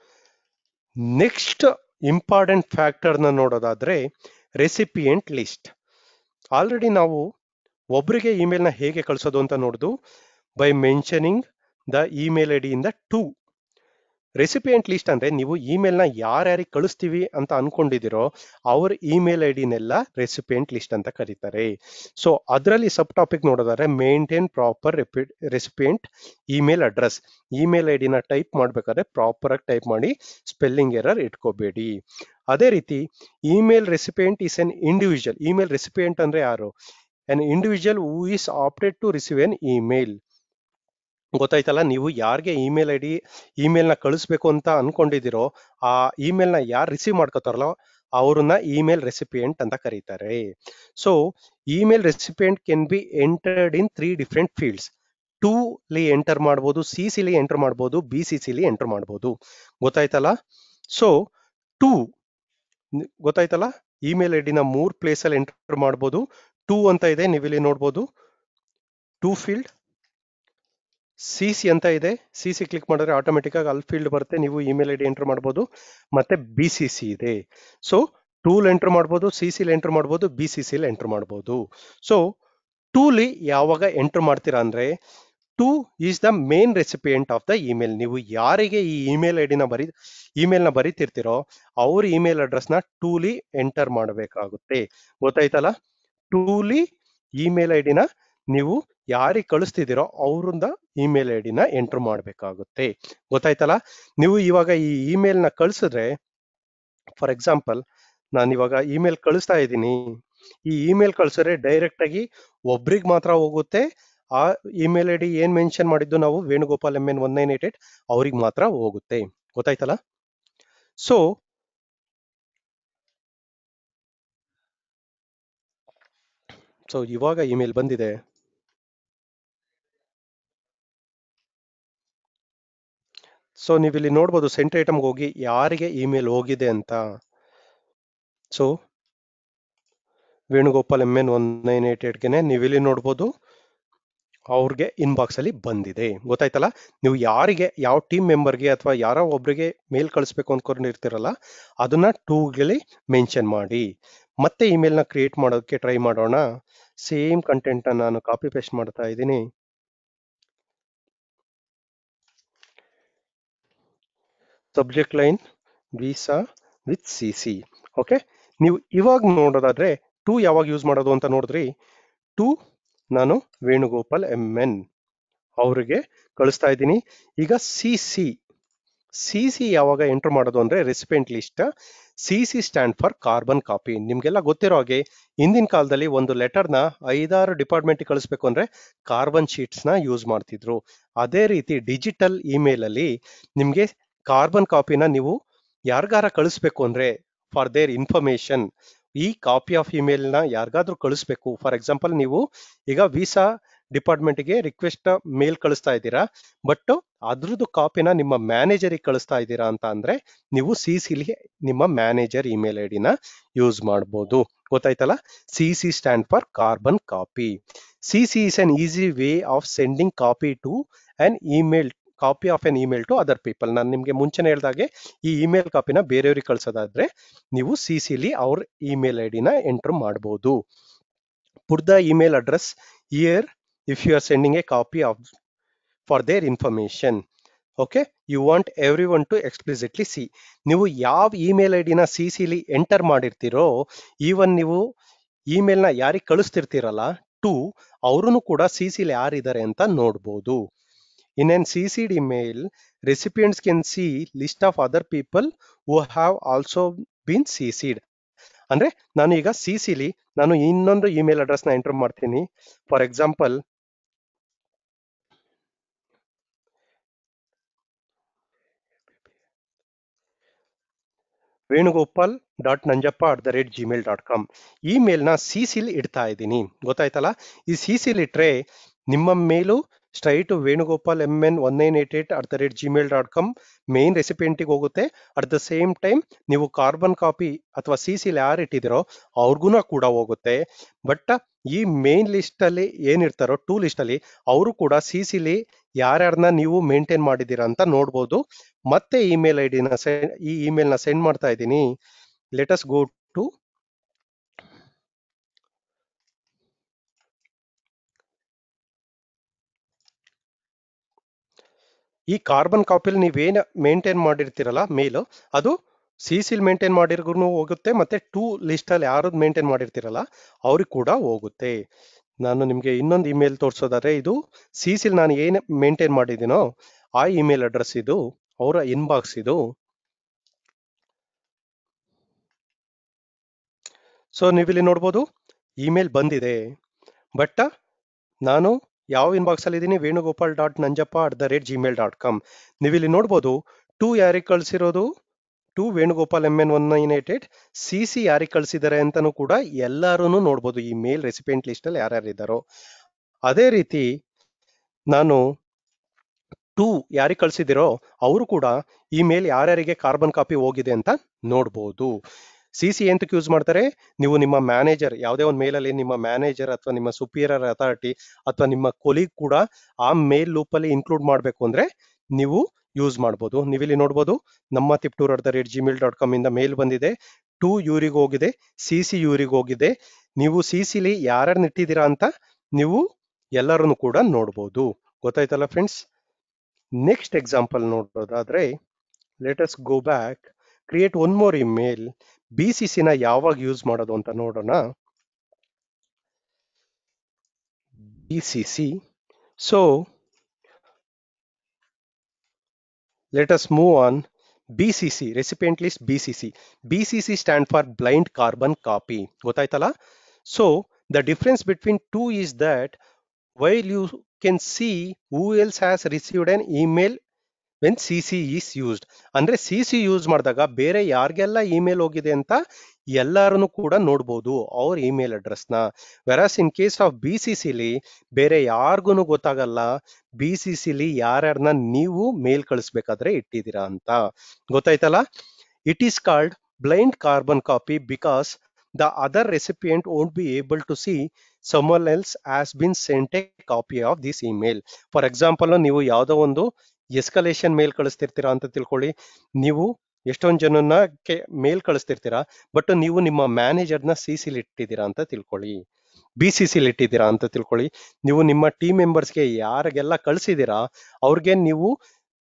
ನೆಕ್ಸ್ಟ್ ಇಂಪಾರ್ಟೆಂಟ್ ಫ್ಯಾಕ್ಟರ್ನ ನೋಡೋದಾದ್ರೆ ರೆಸಿಪಿಯೆಂಟ್ ಲಿಸ್ಟ್ ಆಲ್ರೆಡಿ ನಾವು ಒಬ್ಬರಿಗೆ ಇಮೇಲ್ನ ಹೇಗೆ ಕಳಿಸೋದು ಅಂತ ನೋಡಿದು by mentioning the email I ಡಿಯಿಂದ ಟು ರೆಸಿಪಿಯೆಂಟ್ ಲಿಸ್ಟ್ ಅಂದ್ರೆ ನೀವು ಇಮೇಲ್ನ ಯಾರ್ಯಾರಿಗೆ ಕಳಿಸ್ತೀವಿ ಅಂತ ಅನ್ಕೊಂಡಿದಿರೋ ಅವ್ರ ಇಮೇಲ್ ಐ ಡಿನೆಲ್ಲ ರೆಸಿಪಿಯೆಂಟ್ ಲಿಸ್ಟ್ ಅಂತ ಕರೀತಾರೆ ಸೊ ಅದರಲ್ಲಿ ಸಬ್ ಟಾಪಿಕ್ ನೋಡೋದಾದ್ರೆ maintain proper recipient email address email I ಡಿನ ಟೈಪ್ ಮಾಡ್ಬೇಕಾದ್ರೆ ಪ್ರಾಪರ್ ಆಗಿ ಟೈಪ್ ಮಾಡಿ ಸ್ಪೆಲ್ಲಿಂಗ್ ಎರರ್ ಇಟ್ಕೋಬೇಡಿ ಅದೇ ರೀತಿ email recipient is an individual email recipient ಅಂದ್ರೆ ಯಾರು an individual who is opted to receive N email ಗೊತ್ತಾಯ್ತಲ್ಲ ನೀವು ಯಾರಿಗೆ ಇಮೇಲ್ ಐ ಡಿ ಇಮೇಲ್ನ ಕಳಿಸ್ಬೇಕು ಅಂತ ಅನ್ಕೊಂಡಿದಿರೋ ಆ ಇಮೇಲ್ನ ಯಾರು ರಿಸೀವ್ ಮಾಡ್ಕೋತಾರಲ್ಲ ಅವ್ರನ್ನ ಇಮೇಲ್ ರೆಸಿಪಿಯೆಂಟ್ ಅಂತ ಕರೀತಾರೆ so email recipient can be entered in three different fields to ಲಿ ಎಂಟರ್ ಮಾಡ್ಬೋದು ಸಿ ಸಿಲಿ ಎಂಟರ್ ಮಾಡ್ಬೋದು ಬಿ ಸಿ ಸಿಲಿ ಎಂಟರ್ ಮಾಡ್ಬೋದು ಗೊತ್ತಾಯ್ತಲ್ಲ ಸೊ ಟೂ ಗೊತ್ತಾಯ್ತಲ್ಲ ಇಮೇಲ್ ಐ ಡಿನ ಮೂರ್ ಪ್ಲೇಸ್ ಅಲ್ಲಿ ಎಂಟರ್ ಮಾಡ್ಬೋದು ಟೂ ಅಂತ ಇದೆ ನೀವಿಲ್ಲಿ ನೋಡ್ಬೋದು ಟೂ ಫೀಲ್ಡ್ ಸಿ ಸಿ ಅಂತ ಇದೆ ಸಿ ಸಿ ಕ್ಲಿಕ್ ಮಾಡಿದ್ರೆ ಆಟೋಮೆಟಿಕ್ ಆಗಿ ಅಲ್ಲಿ ಫೀಲ್ಡ್ ಬರುತ್ತೆ ನೀವು ಇಮೇಲ್ ಐ ಡಿ ಎಂಟರ್ ಮಾಡ್ಬೋದು ಮತ್ತೆ ಬಿ ಸಿ ಸಿ ಇದೆ ಸೊ ಟೂಲ್ ಎಂಟರ್ ಮಾಡ್ಬೋದು ಸಿ ಸಿಲಿ ಎಂಟರ್ ಮಾಡ್ಬೋದು ಬಿ ಸಿ ಸಿಲಿ ಎಂಟರ್ ಮಾಡ್ಬೋದು ಸೊ ಟೂಲಿ ಯಾವಾಗ ಎಂಟರ್ ಮಾಡ್ತೀರಾ ಅಂದ್ರೆ to is the main recipient of the email ನೀವು ಯಾರಿಗೆ ಈ ಇಮೇಲ್ ಐ ಡಿನ ಬರಿ ಇಮೇಲ್ನ ಬರೀತಿರ್ತೀರೋ ಅವ್ರ ಇಮೇಲ್ ಅಡ್ರೆಸ್ನ ಟೂಲಿ ಎಂಟರ್ ಮಾಡಬೇಕಾಗುತ್ತೆ ಗೊತ್ತಾಯ್ತಲ್ಲ ಟೂಲಿ ಇಮೇಲ್ ಐ ಡಿನ ನೀವು ಯಾರಿಗೆ ಕಳಿಸ್ತಿದ್ದೀರೋ ಅವ್ರಿಂದ ಇಮೇಲ್ ಐ ಡಿನ ಎಂಟರ್ ಮಾಡಬೇಕಾಗುತ್ತೆ ಗೊತ್ತಾಯ್ತಲ್ಲ ನೀವು ಇವಾಗ ಈ ಇಮೇಲ್ನ ಕಳಿಸಿದ್ರೆ ಫಾರ್ ಎಕ್ಸಾಂಪಲ್ ನಾನು ಇವಾಗ ಇಮೇಲ್ ಕಳಿಸ್ತಾ ಇದ್ದೀನಿ ಈ ಇಮೇಲ್ ಕಳಿಸಿದ್ರೆ ಡೈರೆಕ್ಟ್ ಆಗಿ ಒಬ್ರಿಗೆ ಮಾತ್ರ ಹೋಗುತ್ತೆ ಆ ಇಮೇಲ್ ಐ ಡಿ ಏನ್ ಮೆನ್ಷನ್ ಮಾಡಿದ್ದು ನಾವು Venugopal M N one nine eight eight ಅವ್ರಿಗೆ ಮಾತ್ರ ಹೋಗುತ್ತೆ ಗೊತ್ತಾಯ್ತಲ್ಲ ಸೊ ಸೊ ಇವಾಗ ಇಮೇಲ್ ಬಂದಿದೆ ಸೊ ನೀವು ಇಲ್ಲಿ ನೋಡ್ಬೋದು ಸೆಂಟ್ ಐಟಮ್ಗೆ ಹೋಗಿ ಯಾರಿಗೆ ಇಮೇಲ್ ಹೋಗಿದೆ ಅಂತ so Venugopal M N one nine eight ಏಟ್ಗೆನೆ ನೀವಿಲ್ಲಿ ನೋಡ್ಬೋದು ಅವ್ರಿಗೆ ಇನ್ಬಾಕ್ಸ್ ಅಲ್ಲಿ ಬಂದಿದೆ ಗೊತ್ತಾಯ್ತಲ್ಲ ನೀವು ಯಾರಿಗೆ ಯಾವ ಟೀಮ್ ಮೆಂಬರ್ಗೆ ಅಥವಾ ಯಾರೋ ಒಬ್ರಿಗೆ ಮೇಲ್ ಕಳಿಸ್ಬೇಕು ಅನ್ಕೊಂಡಿರ್ತೀರಲ್ಲ ಅದನ್ನ ಟೂಗಲ್ಲಿ ಮೆನ್ಷನ್ ಮಾಡಿ ಮತ್ತೆ ಇಮೇಲ್ನ ಕ್ರಿಯೇಟ್ ಮಾಡೋದಕ್ಕೆ ಟ್ರೈ ಮಾಡೋಣ ಸೇಮ್ ಕಂಟೆಂಟ್ ನಾನು ಕಾಪಿ ಪೇಸ್ಟ್ ಮಾಡ್ತಾ ಇದ್ದೀನಿ subject line visa with C C okay ನೀವು ಇವಾಗ ನೋಡೋದಾದ್ರೆ ಟು ಯಾವಾಗ ಯೂಸ್ ಮಾಡೋದು ಅಂತ ನೋಡಿದ್ರಿ ಟು ನಾನು ವೇಣುಗೋಪಾಲ್ ಎಂ ಎನ್ ಅವ್ರಿಗೆ ಕಳಿಸ್ತಾ ಇದ್ದೀನಿ ಈಗ ಸಿ ಸಿ ಸಿ ಸಿ ಯಾವಾಗ ಎಂಟರ್ ಮಾಡೋದು ಅಂದ್ರೆ recipient list C C stand for carbon copy ನಿಮ್ಗೆಲ್ಲ ಗೊತ್ತಿರೋ ಹಾಗೆ ಹಿಂದಿನ ಕಾಲದಲ್ಲಿ ಒಂದು ಲೆಟರ್ನ ಐದಾರು ಡಿಪಾರ್ಟ್ಮೆಂಟ್ ಕಳಿಸ್ಬೇಕು ಅಂದ್ರೆ ಕಾರ್ಬನ್ ಶೀಟ್ಸ್ ನ ಯೂಸ್ ಮಾಡ್ತಿದ್ರು ಅದೇ ರೀತಿ ಡಿಜಿಟಲ್ ಇಮೇಲ್ ಅಲ್ಲಿ ನಿಮ್ಗೆ ಕಾರ್ಬನ್ ಕಾಪಿನ ನೀವು ಯಾರಿಗಾರ ಕಳಿಸ್ಬೇಕು ಅಂದ್ರೆ ಫಾರ್ ದೇರ್ ಇನ್ಫಾರ್ಮೇಶನ್ ಈ ಕಾಪಿ ಆಫ್ ಇಮೇಲ್ ನ ಯಾರಿಗಾದ್ರೂ ಕಳಿಸ್ಬೇಕು ಫಾರ್ ಎಕ್ಸಾಂಪಲ್ ನೀವು ಈಗ ವೀಸಾ ಡಿಪಾರ್ಟ್ಮೆಂಟ್ಗೆ ರಿಕ್ವೆಸ್ಟ್ ಮೇಲ್ ಕಳಿಸ್ತಾ ಇದ್ದೀರಾ ಬಟ್ ಅದ್ರದ್ದು ಕಾಪಿನ ನಿಮ್ಮ ಮ್ಯಾನೇಜರಿಗೆ ಕಳಿಸ್ತಾ ಇದ್ದೀರಾ ಅಂತ ಅಂದ್ರೆ ನೀವು ಸಿ ಸಿಲಿ ನಿಮ್ಮ ಮ್ಯಾನೇಜರ್ ಇಮೇಲ್ ಐ ಡಿನ ಯೂಸ್ ಮಾಡ್ಬೋದು ಗೊತ್ತಾಯ್ತಲ್ಲ C C stand for carbon copy C C is an easy way of sending copy to an email copy of an email to other people ನಾನು ನಿಮಗೆ ಮುಂಚೆನೆ ಹೇಳ್ದಾಗೆ ಈ ಇಮೇಲ್ ಕಾಪಿನ ಬೇರೆಯವ್ರಿಗೆ ಕಳ್ಸೋದಾದ್ರೆ ನೀವು ಸಿ ಸಿಲಿ ಅವ್ರ ಇಮೇಲ್ ಐ ಡಿನ ಎಂಟರ್ ಮಾಡ್ಬೋದು put the email address here if you are sending a copy of for their information okay you want everyone to explicitly see ನೀವು ಯಾವ ಇಮೇಲ್ ಐ ಡಿನ ಸಿ ಸಿಲಿ enter ಮಾಡಿರ್ತೀರೋ even ನೀವು ಇಮೇಲ್ನ ಯಾರಿಗೆ ಕಳಿಸ್ತಿರ್ತೀರಲ್ಲ ಟು ಅವರು ಕೂಡ ಸಿ ಸಿಲಿ ಯಾರಿದ್ದಾರೆ ಅಂತ ನೋಡ್ಬೋದು in an CC'd email recipients can see list of other people who have also been CC'd ಅಂದ್ರೆ ನಾನು ಈಗ ಸಿ ಸಿಲಿ ನಾನು ಇನ್ನೊಂದು ಇಮೇಲ್ ಅಡ್ರೆಸ್ನ ಎಂಟರ್ ಮಾಡ್ತೀನಿ for example Venugopal dot Nanjappa at the rate Gmail dot com ಈ ಮೇಲ್ನ ಸಿ ಸಿಲ್ ಇಡ್ತಾ ಇದ್ದೀನಿ ಗೊತ್ತಾಯ್ತಲ್ಲ ಈ ಸಿ ಸಿಲ್ ಇಟ್ರೆ ನಿಮ್ಮ mail straight Venugopal M N one nine eight eight at the rate Gmail dot com main ರೆಸಿಪಿಯೆಂಟಿಗೆ ಹೋಗುತ್ತೆ ಅಟ್ ದ ಸೇಮ್ ಟೈಮ್ ನೀವು ಕಾರ್ಬನ್ ಕಾಪಿ ಅಥವಾ ಸಿ ಸಿಲ್ ಯಾರು ಇಟ್ಟಿದ್ದೀರೋ ಅವ್ರಿಗೂ ಕೂಡ ಹೋಗುತ್ತೆ ಬಟ್ ಈ ಮೇನ್ ಲಿಸ್ಟ್ ಅಲ್ಲಿ ಏನಿರ್ತಾರೋ ಟೂ ಲಿಸ್ಟ್ ಅಲ್ಲಿ ಅವರು ಕೂಡ ಸಿ ಸಿಲಿ ಯಾರ್ಯಾರನ್ನ ನೀವು ಮೇಂಟೈನ್ ಮಾಡಿದ್ದೀರಾ ಅಂತ ನೋಡ್ಬೋದು ಮತ್ತೆ ಇಮೇಲ್ ಐ ಡಿನ ಈ ಇಮೇಲ್ ನ ಸೆಂಡ್ ಮಾಡ್ತಾ ಇದ್ದೀನಿ ಲೆಟಸ್ ಗೋ ಟು ಈ ಕಾರ್ಬನ್ ಕಾಪಿಲಿ ನೀವೇನು ಮೇಂಟೈನ್ ಮಾಡಿರ್ತೀರಲ್ಲ ಮೇಲ್ ಅದು ಸಿ ಸಿಲ್ ಮೇಂಟೈನ್ ಮಾಡಿರ್ಗೂ ಹೋಗುತ್ತೆ ಮತ್ತೆ ಟೂ ಲಿಸ್ಟ್ ಅಲ್ಲಿ ಯಾರದ್ದು ಮೇಂಟೈನ್ ಮಾಡಿರ್ತೀರಲ್ಲ ಅವ್ರಿಗೆ ಕೂಡ ಹೋಗುತ್ತೆ ನಾನು ನಿಮಗೆ ಇನ್ನೊಂದು ಇಮೇಲ್ ತೋರಿಸೋದಾದ್ರೆ ಇದು ಸಿ ಸಿಲ್ ನಾನು ಏನು ಮೇಂಟೈನ್ ಮಾಡಿದ್ದೀನೋ ಆ ಇಮೇಲ್ ಅಡ್ರೆಸ್ ಇದು ಅವರ ಇನ್ಬಾಕ್ಸ್ ಇದು ಸೊ ನೀವಿಲ್ಲಿ ನೋಡ್ಬೋದು ಇಮೇಲ್ ಬಂದಿದೆ ಬಟ್ ನಾನು ಯಾವ ಇನ್ಬಾಕ್ಸ್ ಅಲ್ಲಿ ಇದ್ದೀನಿ Venugopal dot Nanjappa at the rate Gmail dot com ನೀವಿಲ್ಲಿ ನೋಡ್ಬೋದು ಟೂ ಯಾರಿಗೆ ಕಳಿಸಿರೋದು to Venugopal M N one nine eight eight C C ಯಾರಿಗೆ ಕಳಿಸಿದ್ದಾರೆ ಅಂತಾನು ಕೂಡ ಎಲ್ಲರೂ ನೋಡ್ಬೋದು ಈ ಮೇಲ್ ರೆಸಿಪೆಂಟ್ ಲಿಸ್ಟ್ ಅಲ್ಲಿ ಯಾರ್ಯಾರು ಇದ್ದಾರೋ ಅದೇ ರೀತಿ ನಾನು ಟೂ ಯಾರಿಗೆ ಕಳಿಸಿದಿರೋ ಅವರು ಕೂಡ ಈ ಮೇಲ್ ಯಾರ್ಯಾರಿಗೆ ಕಾರ್ಬನ್ ಕಾಪಿ ಹೋಗಿದೆ ಅಂತ ನೋಡ್ಬೋದು ಸಿ ಸಿ ಎಂತಕ್ಕೆ ಯೂಸ್ ಮಾಡ್ತಾರೆ ನೀವು ನಿಮ್ಮ ಮ್ಯಾನೇಜರ್ ಯಾವುದೇ ಒಂದು ಮೇಲಲ್ಲಿ ನಿಮ್ಮ ಮ್ಯಾನೇಜರ್ ಅಥವಾ ನಿಮ್ಮ ಸುಪೀರಿಯರ್ ಅಥಾರಿಟಿ ಅಥವಾ ನಿಮ್ಮ ಕೊಲೀಗ್ ಕೂಡ ಆ ಮೇಲ್ ಲೂಪಲ್ಲಿ ಇನ್ಕ್ಲೂಡ್ ಮಾಡಬೇಕು ಅಂದ್ರೆ ನೀವು ಯೂಸ್ ಮಾಡ್ಬೋದು ನೀವಿಲ್ಲಿ ನೋಡ್ಬೋದು ನಮ್ಮ Tiptur at the rate Gmail dot com ಇಂದ ಮೇಲ್ ಬಂದಿದೆ ಟು ಯೂರಿಗೆ ಹೋಗಿದೆ ಸಿ ಸಿ ಯೂರಿಗೆ ಹೋಗಿದೆ ನೀವು ಸಿ ಸಿಲಿ ಯಾರ್ಯಾರನ್ನ ಇಟ್ಟಿದ್ದೀರಾ ಅಂತ ನೀವು ಎಲ್ಲರನ್ನು ಕೂಡ ನೋಡ್ಬೋದು ಗೊತ್ತಾಯ್ತಲ್ಲ ಫ್ರೆಂಡ್ಸ್ ನೆಕ್ಸ್ಟ್ ಎಕ್ಸಾಂಪಲ್ ನೋಡೋದಾದ್ರೆ let's go back create one more email B C ಸಿನ ಯಾವಾಗ ಯೂಸ್ ಮಾಡೋದು ಅಂತ ನೋಡೋಣ B C C so let us move on B C C recipient list B C C B C C stand for blind carbon copy ಗೊತ್ತಾಯ್ತಲ್ಲ so the difference between two is that while you can see who else has received an email when C C is used ಅಂದ್ರೆ C C use ಮಾಡಿದಾಗ ಬೇರೆ ಯಾರಿಗೆಲ್ಲ email ಹೋಗಿದೆ ಅಂತ ಎಲ್ಲಾರನ್ನು ಕೂಡ ನೋಡ್ಬೋದು ಅವ್ರ ಇಮೇಲ್ ಅಡ್ರೆಸ್ನ whereas in case of B C ಸಿಲಿ ಬೇರೆ ಯಾರಿಗೂ ಗೊತ್ತಾಗಲ್ಲ ಬಿ ಸಿ ಸಿಲಿ ಯಾರ್ಯಾರನ್ನ ನೀವು ಮೇಲ್ ಕಳಿಸ್ಬೇಕಾದ್ರೆ ಇಟ್ಟಿದ್ದೀರಾ ಅಂತ ಗೊತ್ತಾಯ್ತಲ್ಲ it is called blind carbon copy because the other recipient won't be able to see someone else has been sent a copy of this email for example ನೀವು ಯಾವುದೋ ಒಂದು ಎಸ್ಕಲೇಷನ್ ಮೇಲ್ ಕಳಿಸ್ತಿರ್ತೀರಾ ಅಂತ ತಿಳ್ಕೊಳ್ಳಿ ನೀವು ಎಷ್ಟೊಂದು ಜನನ ಮೇಲ್ ಕಳಿಸ್ತಿರ್ತೀರಾ ಬಟ್ ನೀವು ನಿಮ್ಮ ಮ್ಯಾನೇಜರ್ನ ಸಿ ಸಿಲಿ ಇಟ್ಟಿದ್ದೀರಾ ಅಂತ ತಿಳ್ಕೊಳ್ಳಿ ಬಿ ಸಿ ಸಿಲಿ ಇಟ್ಟಿದ್ದೀರಾ ಅಂತ ತಿಳ್ಕೊಳ್ಳಿ ನೀವು ನಿಮ್ಮ ಟೀಮ್ ಮೆಂಬರ್ಸ್ಗೆ ಯಾರಿಗೆಲ್ಲ ಕಳಿಸಿದ್ದೀರಾ ಅವ್ರಿಗೆ ನೀವು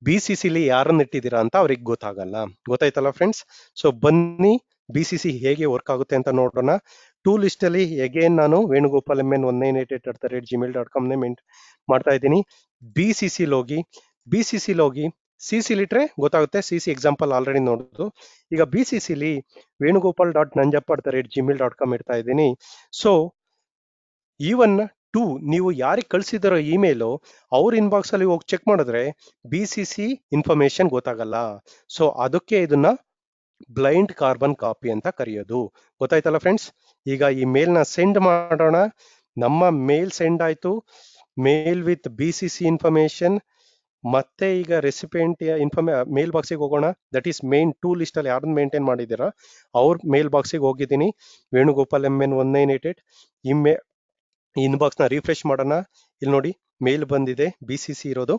ಬಿ ಸಿ ಸಿಲಿ ಯಾರನ್ನ ಇಟ್ಟಿದ್ದೀರಾ ಅಂತ ಅವ್ರಿಗೆ ಗೊತ್ತಾಗಲ್ಲ ಗೊತ್ತಾಯ್ತಲ್ಲ ಫ್ರೆಂಡ್ಸ್ ಸೊ ಬನ್ನಿ ಬಿ ಸಿ ಸಿ ಹೇಗೆ ವರ್ಕ್ ಆಗುತ್ತೆ ಅಂತ ನೋಡೋಣ ಟೂ ಲಿಸ್ಟ್ ಅಲ್ಲಿ ಅಗೇನ್ ನಾನು Venugopal M N one nine eight eight at the rate Gmail dot ಕಾಮ್ನೇ ಮೆಂಟ್ ಮಾಡ್ತಾ ಇದ್ದೀನಿ ಬಿ ಸಿ ಸಿಲಿ ಹೋಗಿ ಬಿ ಸಿ ಸಿಲಿ ಹೋಗಿ ಸಿ ಸಿ ಇಟ್ರೆ ಗೊತ್ತಾಗುತ್ತೆ ಸಿ ಸಿ ಎಕ್ಸಾಂಪಲ್ ಆಲ್ರೆಡಿ ನೋಡೋದು ಈಗ ಬಿ ಸಿ ಸಿಲಿ Venugopal dot Nanjappa at the rate Gmail dot com ಇಡ್ತಾ ಇದ್ದೀನಿ ಸೊ ಈವನ್ ಟು ನೀವು ಯಾರಿಗೆ ಕಳಿಸಿದಾರೋ ಇಮೇಲು ಅವ್ರ ಇನ್ಬಾಕ್ಸ್ ಅಲ್ಲಿ ಹೋಗಿ ಚೆಕ್ ಮಾಡಿದ್ರೆ ಬಿ ಸಿ ಸಿ ಇನ್ಫಾರ್ಮೇಶನ್ ಗೊತ್ತಾಗಲ್ಲ ಸೊ ಅದಕ್ಕೆ ಇದನ್ನ ಬ್ಲೈಂಡ್ ಕಾರ್ಬನ್ ಕಾಪಿ ಅಂತ ಕರೆಯೋದು ಗೊತ್ತಾಯ್ತಲ್ಲ ಫ್ರೆಂಡ್ಸ್ ಈಗ ಈ ಮೇಲ್ನ ಸೆಂಡ್ ಮಾಡೋಣ ನಮ್ಮ ಮೇಲ್ ಸೆಂಡ್ ಆಯ್ತು mail with B C C information ಮತ್ತೆ ಈಗ ರೆಸಿಪೆಂಟ್ ಇನ್ಫಾರ್ಮೇ ಮೇಲ್ ಬಾಕ್ಸಿಗೆ ಹೋಗೋಣ that is main to list ಅಲ್ಲಿ ಯಾರನ್ನ ಮೇಂಟೈನ್ ಮಾಡಿದ್ದೀರಾ ಅವ್ರ ಮೇಲ್ ಬಾಕ್ಸಿಗೆ ಹೋಗಿದ್ದೀನಿ Venugopal M N one nine eight eight email inbox ನ ರಿಫ್ರೆಶ್ ಮಾಡೋಣ ಇಲ್ಲಿ ನೋಡಿ ಮೇಲ್ ಬಂದಿದೆ ಬಿ ಸಿ ಸಿ ಇರೋದು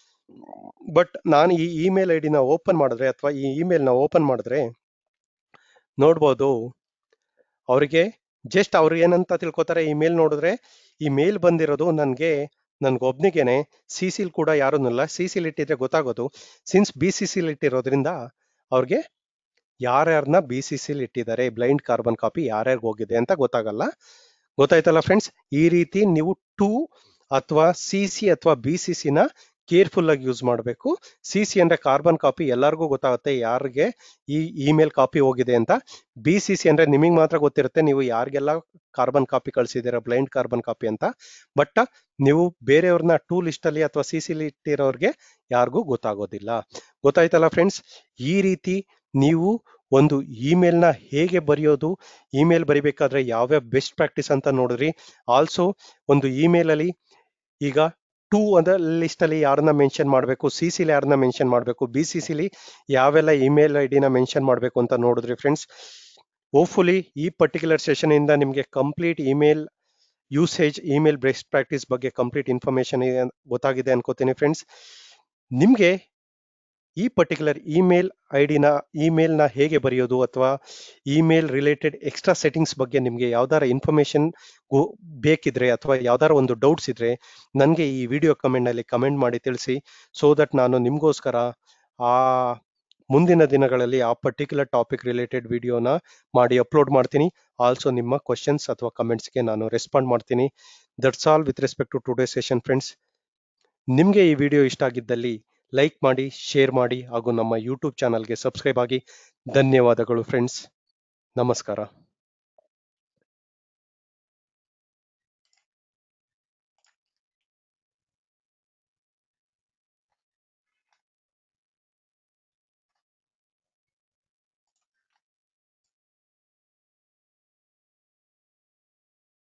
ಬಟ್ ನಾನು ಈ ಇಮೇಲ್ ಐ ಡಿನ ಓಪನ್ ಮಾಡಿದ್ರೆ ಅಥವಾ ಈ ಇಮೇಲ್ ನ ಓಪನ್ ಮಾಡಿದ್ರೆ ನೋಡ್ಬೋದು ಅವರಿಗೆ ಜಸ್ಟ್ ಅವ್ರು ಏನಂತ ತಿಳ್ಕೊತಾರೆ ಈ ಮೇಲ್ ನೋಡಿದ್ರೆ ಈ ಮೇಲ್ ಬಂದಿರೋದು ನನಗೆ ನನ್ಗೊಬ್ನಿಗೆನೆ ಸಿ ಸಿಲ್ ಕೂಡ ಯಾರನ್ನಲ್ಲ ಸಿ ಸಿಲ್ ಇಟ್ಟಿದ್ರೆ ಗೊತ್ತಾಗೋದು ಸಿನ್ಸ್ ಬಿ ಸಿ ಸಿಲ್ ಇಟ್ಟಿರೋದ್ರಿಂದ ಅವ್ರಿಗೆ ಯಾರ್ಯಾರನ್ನ ಬಿ ಸಿ ಸಿಲ್ ಇಟ್ಟಿದ್ದಾರೆ ಬ್ಲೈಂಡ್ ಕಾರ್ಬನ್ ಕಾಪಿ ಯಾರ್ಯಾರಿಗೆ ಹೋಗಿದೆ ಅಂತ ಗೊತ್ತಾಗಲ್ಲ ಗೊತ್ತಾಯ್ತಲ್ಲ ಫ್ರೆಂಡ್ಸ್ ಈ ರೀತಿ ನೀವು ಟೂ ಅಥವಾ ಸಿ ಸಿ ಅಥವಾ ಬಿ ಸಿ ಸಿನ ಕೇರ್ಫುಲ್ ಆಗಿ ಯೂಸ್ ಮಾಡಬೇಕು ಸಿ ಸಿ ಅಂದ್ರೆ ಕಾರ್ಬನ್ ಕಾಪಿ ಎಲ್ಲರಿಗೂ ಗೊತ್ತಾಗುತ್ತೆ ಯಾರಿಗೆ ಈ ಇಮೇಲ್ ಕಾಪಿ ಹೋಗಿದೆ ಅಂತ ಬಿ ಸಿ ಸಿ ಅಂದ್ರೆ ನಿಮಗೆ ಮಾತ್ರ ಗೊತ್ತಿರುತ್ತೆ ನೀವು ಯಾರಿಗೆಲ್ಲ ಕಾರ್ಬನ್ ಕಾಪಿ ಕಳಿಸಿದ್ದೀರಾ ಬ್ಲೈಂಡ್ ಕಾರ್ಬನ್ ಕಾಪಿ ಅಂತ ಬಟ್ ನೀವು ಬೇರೆಯವ್ರನ್ನ ಟೂ ಲಿಸ್ಟ್ ಅಲ್ಲಿ ಅಥವಾ ಸಿ ಸಿಲಿ ಇಟ್ಟಿರೋರ್ಗೆ ಯಾರಿಗೂ ಗೊತ್ತಾಗೋದಿಲ್ಲ ಗೊತ್ತಾಯ್ತಲ್ಲ ಫ್ರೆಂಡ್ಸ್ ಈ ರೀತಿ ನೀವು ಒಂದು ಇಮೇಲ್ನ ಹೇಗೆ ಬರೆಯೋದು ಇಮೇಲ್ ಬರಿಬೇಕಾದ್ರೆ ಯಾವ್ಯಾವ ಬೆಸ್ಟ್ ಪ್ರಾಕ್ಟೀಸ್ ಅಂತ ನೋಡಿದ್ರಿ ಆಲ್ಸೋ ಒಂದು ಇಮೇಲ್ ಅಲ್ಲಿ ಈಗ ಟೂ ಅದ ಲಿಸ್ಟ್ ಅಲ್ಲಿ ಯಾರನ್ನ ಮೆನ್ಷನ್ ಮಾಡಬೇಕು ಸಿ ಸಿಲಿ ಯಾರನ್ನ ಮೆನ್ಷನ್ ಮಾಡಬೇಕು ಬಿ ಸಿ ಸಿಲಿ ಯಾವೆಲ್ಲ ಇಮೇಲ್ ಐ ಡಿನ ಮೆನ್ಷನ್ ಮಾಡಬೇಕು ಅಂತ ನೋಡಿದ್ರಿ ಫ್ರೆಂಡ್ಸ್ ಹೋಪ್ಫುಲಿ ಈ ಪರ್ಟಿಕ್ಯುಲರ್ ಸೆಷನ್ ಇಂದ ನಿಮಗೆ complete email usage email best practice ಬಗ್ಗೆ ಕಂಪ್ಲೀಟ್ ಇನ್ಫಾರ್ಮೇಶನ್ ಗೊತ್ತಾಗಿದೆ ಅನ್ಕೋತೀನಿ ಫ್ರೆಂಡ್ಸ್ ನಿಮಗೆ ಈ ಪರ್ಟಿಕ್ಯುಲರ್ ಇಮೇಲ್ ಐ ಡಿನ ಇಮೇಲ್ನ ಹೇಗೆ ಬರೆಯೋದು ಅಥವಾ ಇಮೇಲ್ ರಿಲೇಟೆಡ್ ಎಕ್ಸ್ಟ್ರಾ ಸೆಟ್ಟಿಂಗ್ಸ್ ಬಗ್ಗೆ ನಿಮಗೆ ಯಾವ್ದಾರ ಇನ್ಫಾರ್ಮೇಶನ್ ಬೇಕಿದ್ರೆ ಅಥವಾ ಯಾವ್ದಾರ ಒಂದು ಡೌಟ್ಸ್ ಇದ್ರೆ ನನಗೆ ಈ ವಿಡಿಯೋ ಕಮೆಂಟ್ನಲ್ಲಿ ಕಮೆಂಟ್ ಮಾಡಿ ತಿಳಿಸಿ ಸೊ ದಟ್ ನಾನು ನಿಮಗೋಸ್ಕರ ಆ ಮುಂದಿನ ದಿನಗಳಲ್ಲಿ ಆ ಪರ್ಟಿಕ್ಯುಲರ್ ಟಾಪಿಕ್ ರಿಲೇಟೆಡ್ ವಿಡಿಯೋನ ಮಾಡಿ ಅಪ್ಲೋಡ್ ಮಾಡ್ತೀನಿ ಆಲ್ಸೋ ನಿಮ್ಮ ಕ್ವಶನ್ಸ್ ಅಥವಾ ಕಮೆಂಟ್ಸ್ಗೆ ನಾನು ರೆಸ್ಪಾಂಡ್ ಮಾಡ್ತೀನಿ that's all with respect to today session friends ನಿಮಗೆ ಈ ವಿಡಿಯೋ ಇಷ್ಟ ಆಗಿದ್ದಲ್ಲಿ ಲೈಕ್ ಮಾಡಿ ಶೇರ್ ಮಾಡಿ ಹಾಗೂ ನಮ್ಮ ಯೂಟ್ಯೂಬ್ ಚಾನಲ್ಗೆ ಸಬ್ಸ್ಕ್ರೈಬ್ ಆಗಿ ಧನ್ಯವಾದಗಳು ಫ್ರೆಂಡ್ಸ್ ನಮಸ್ಕಾರ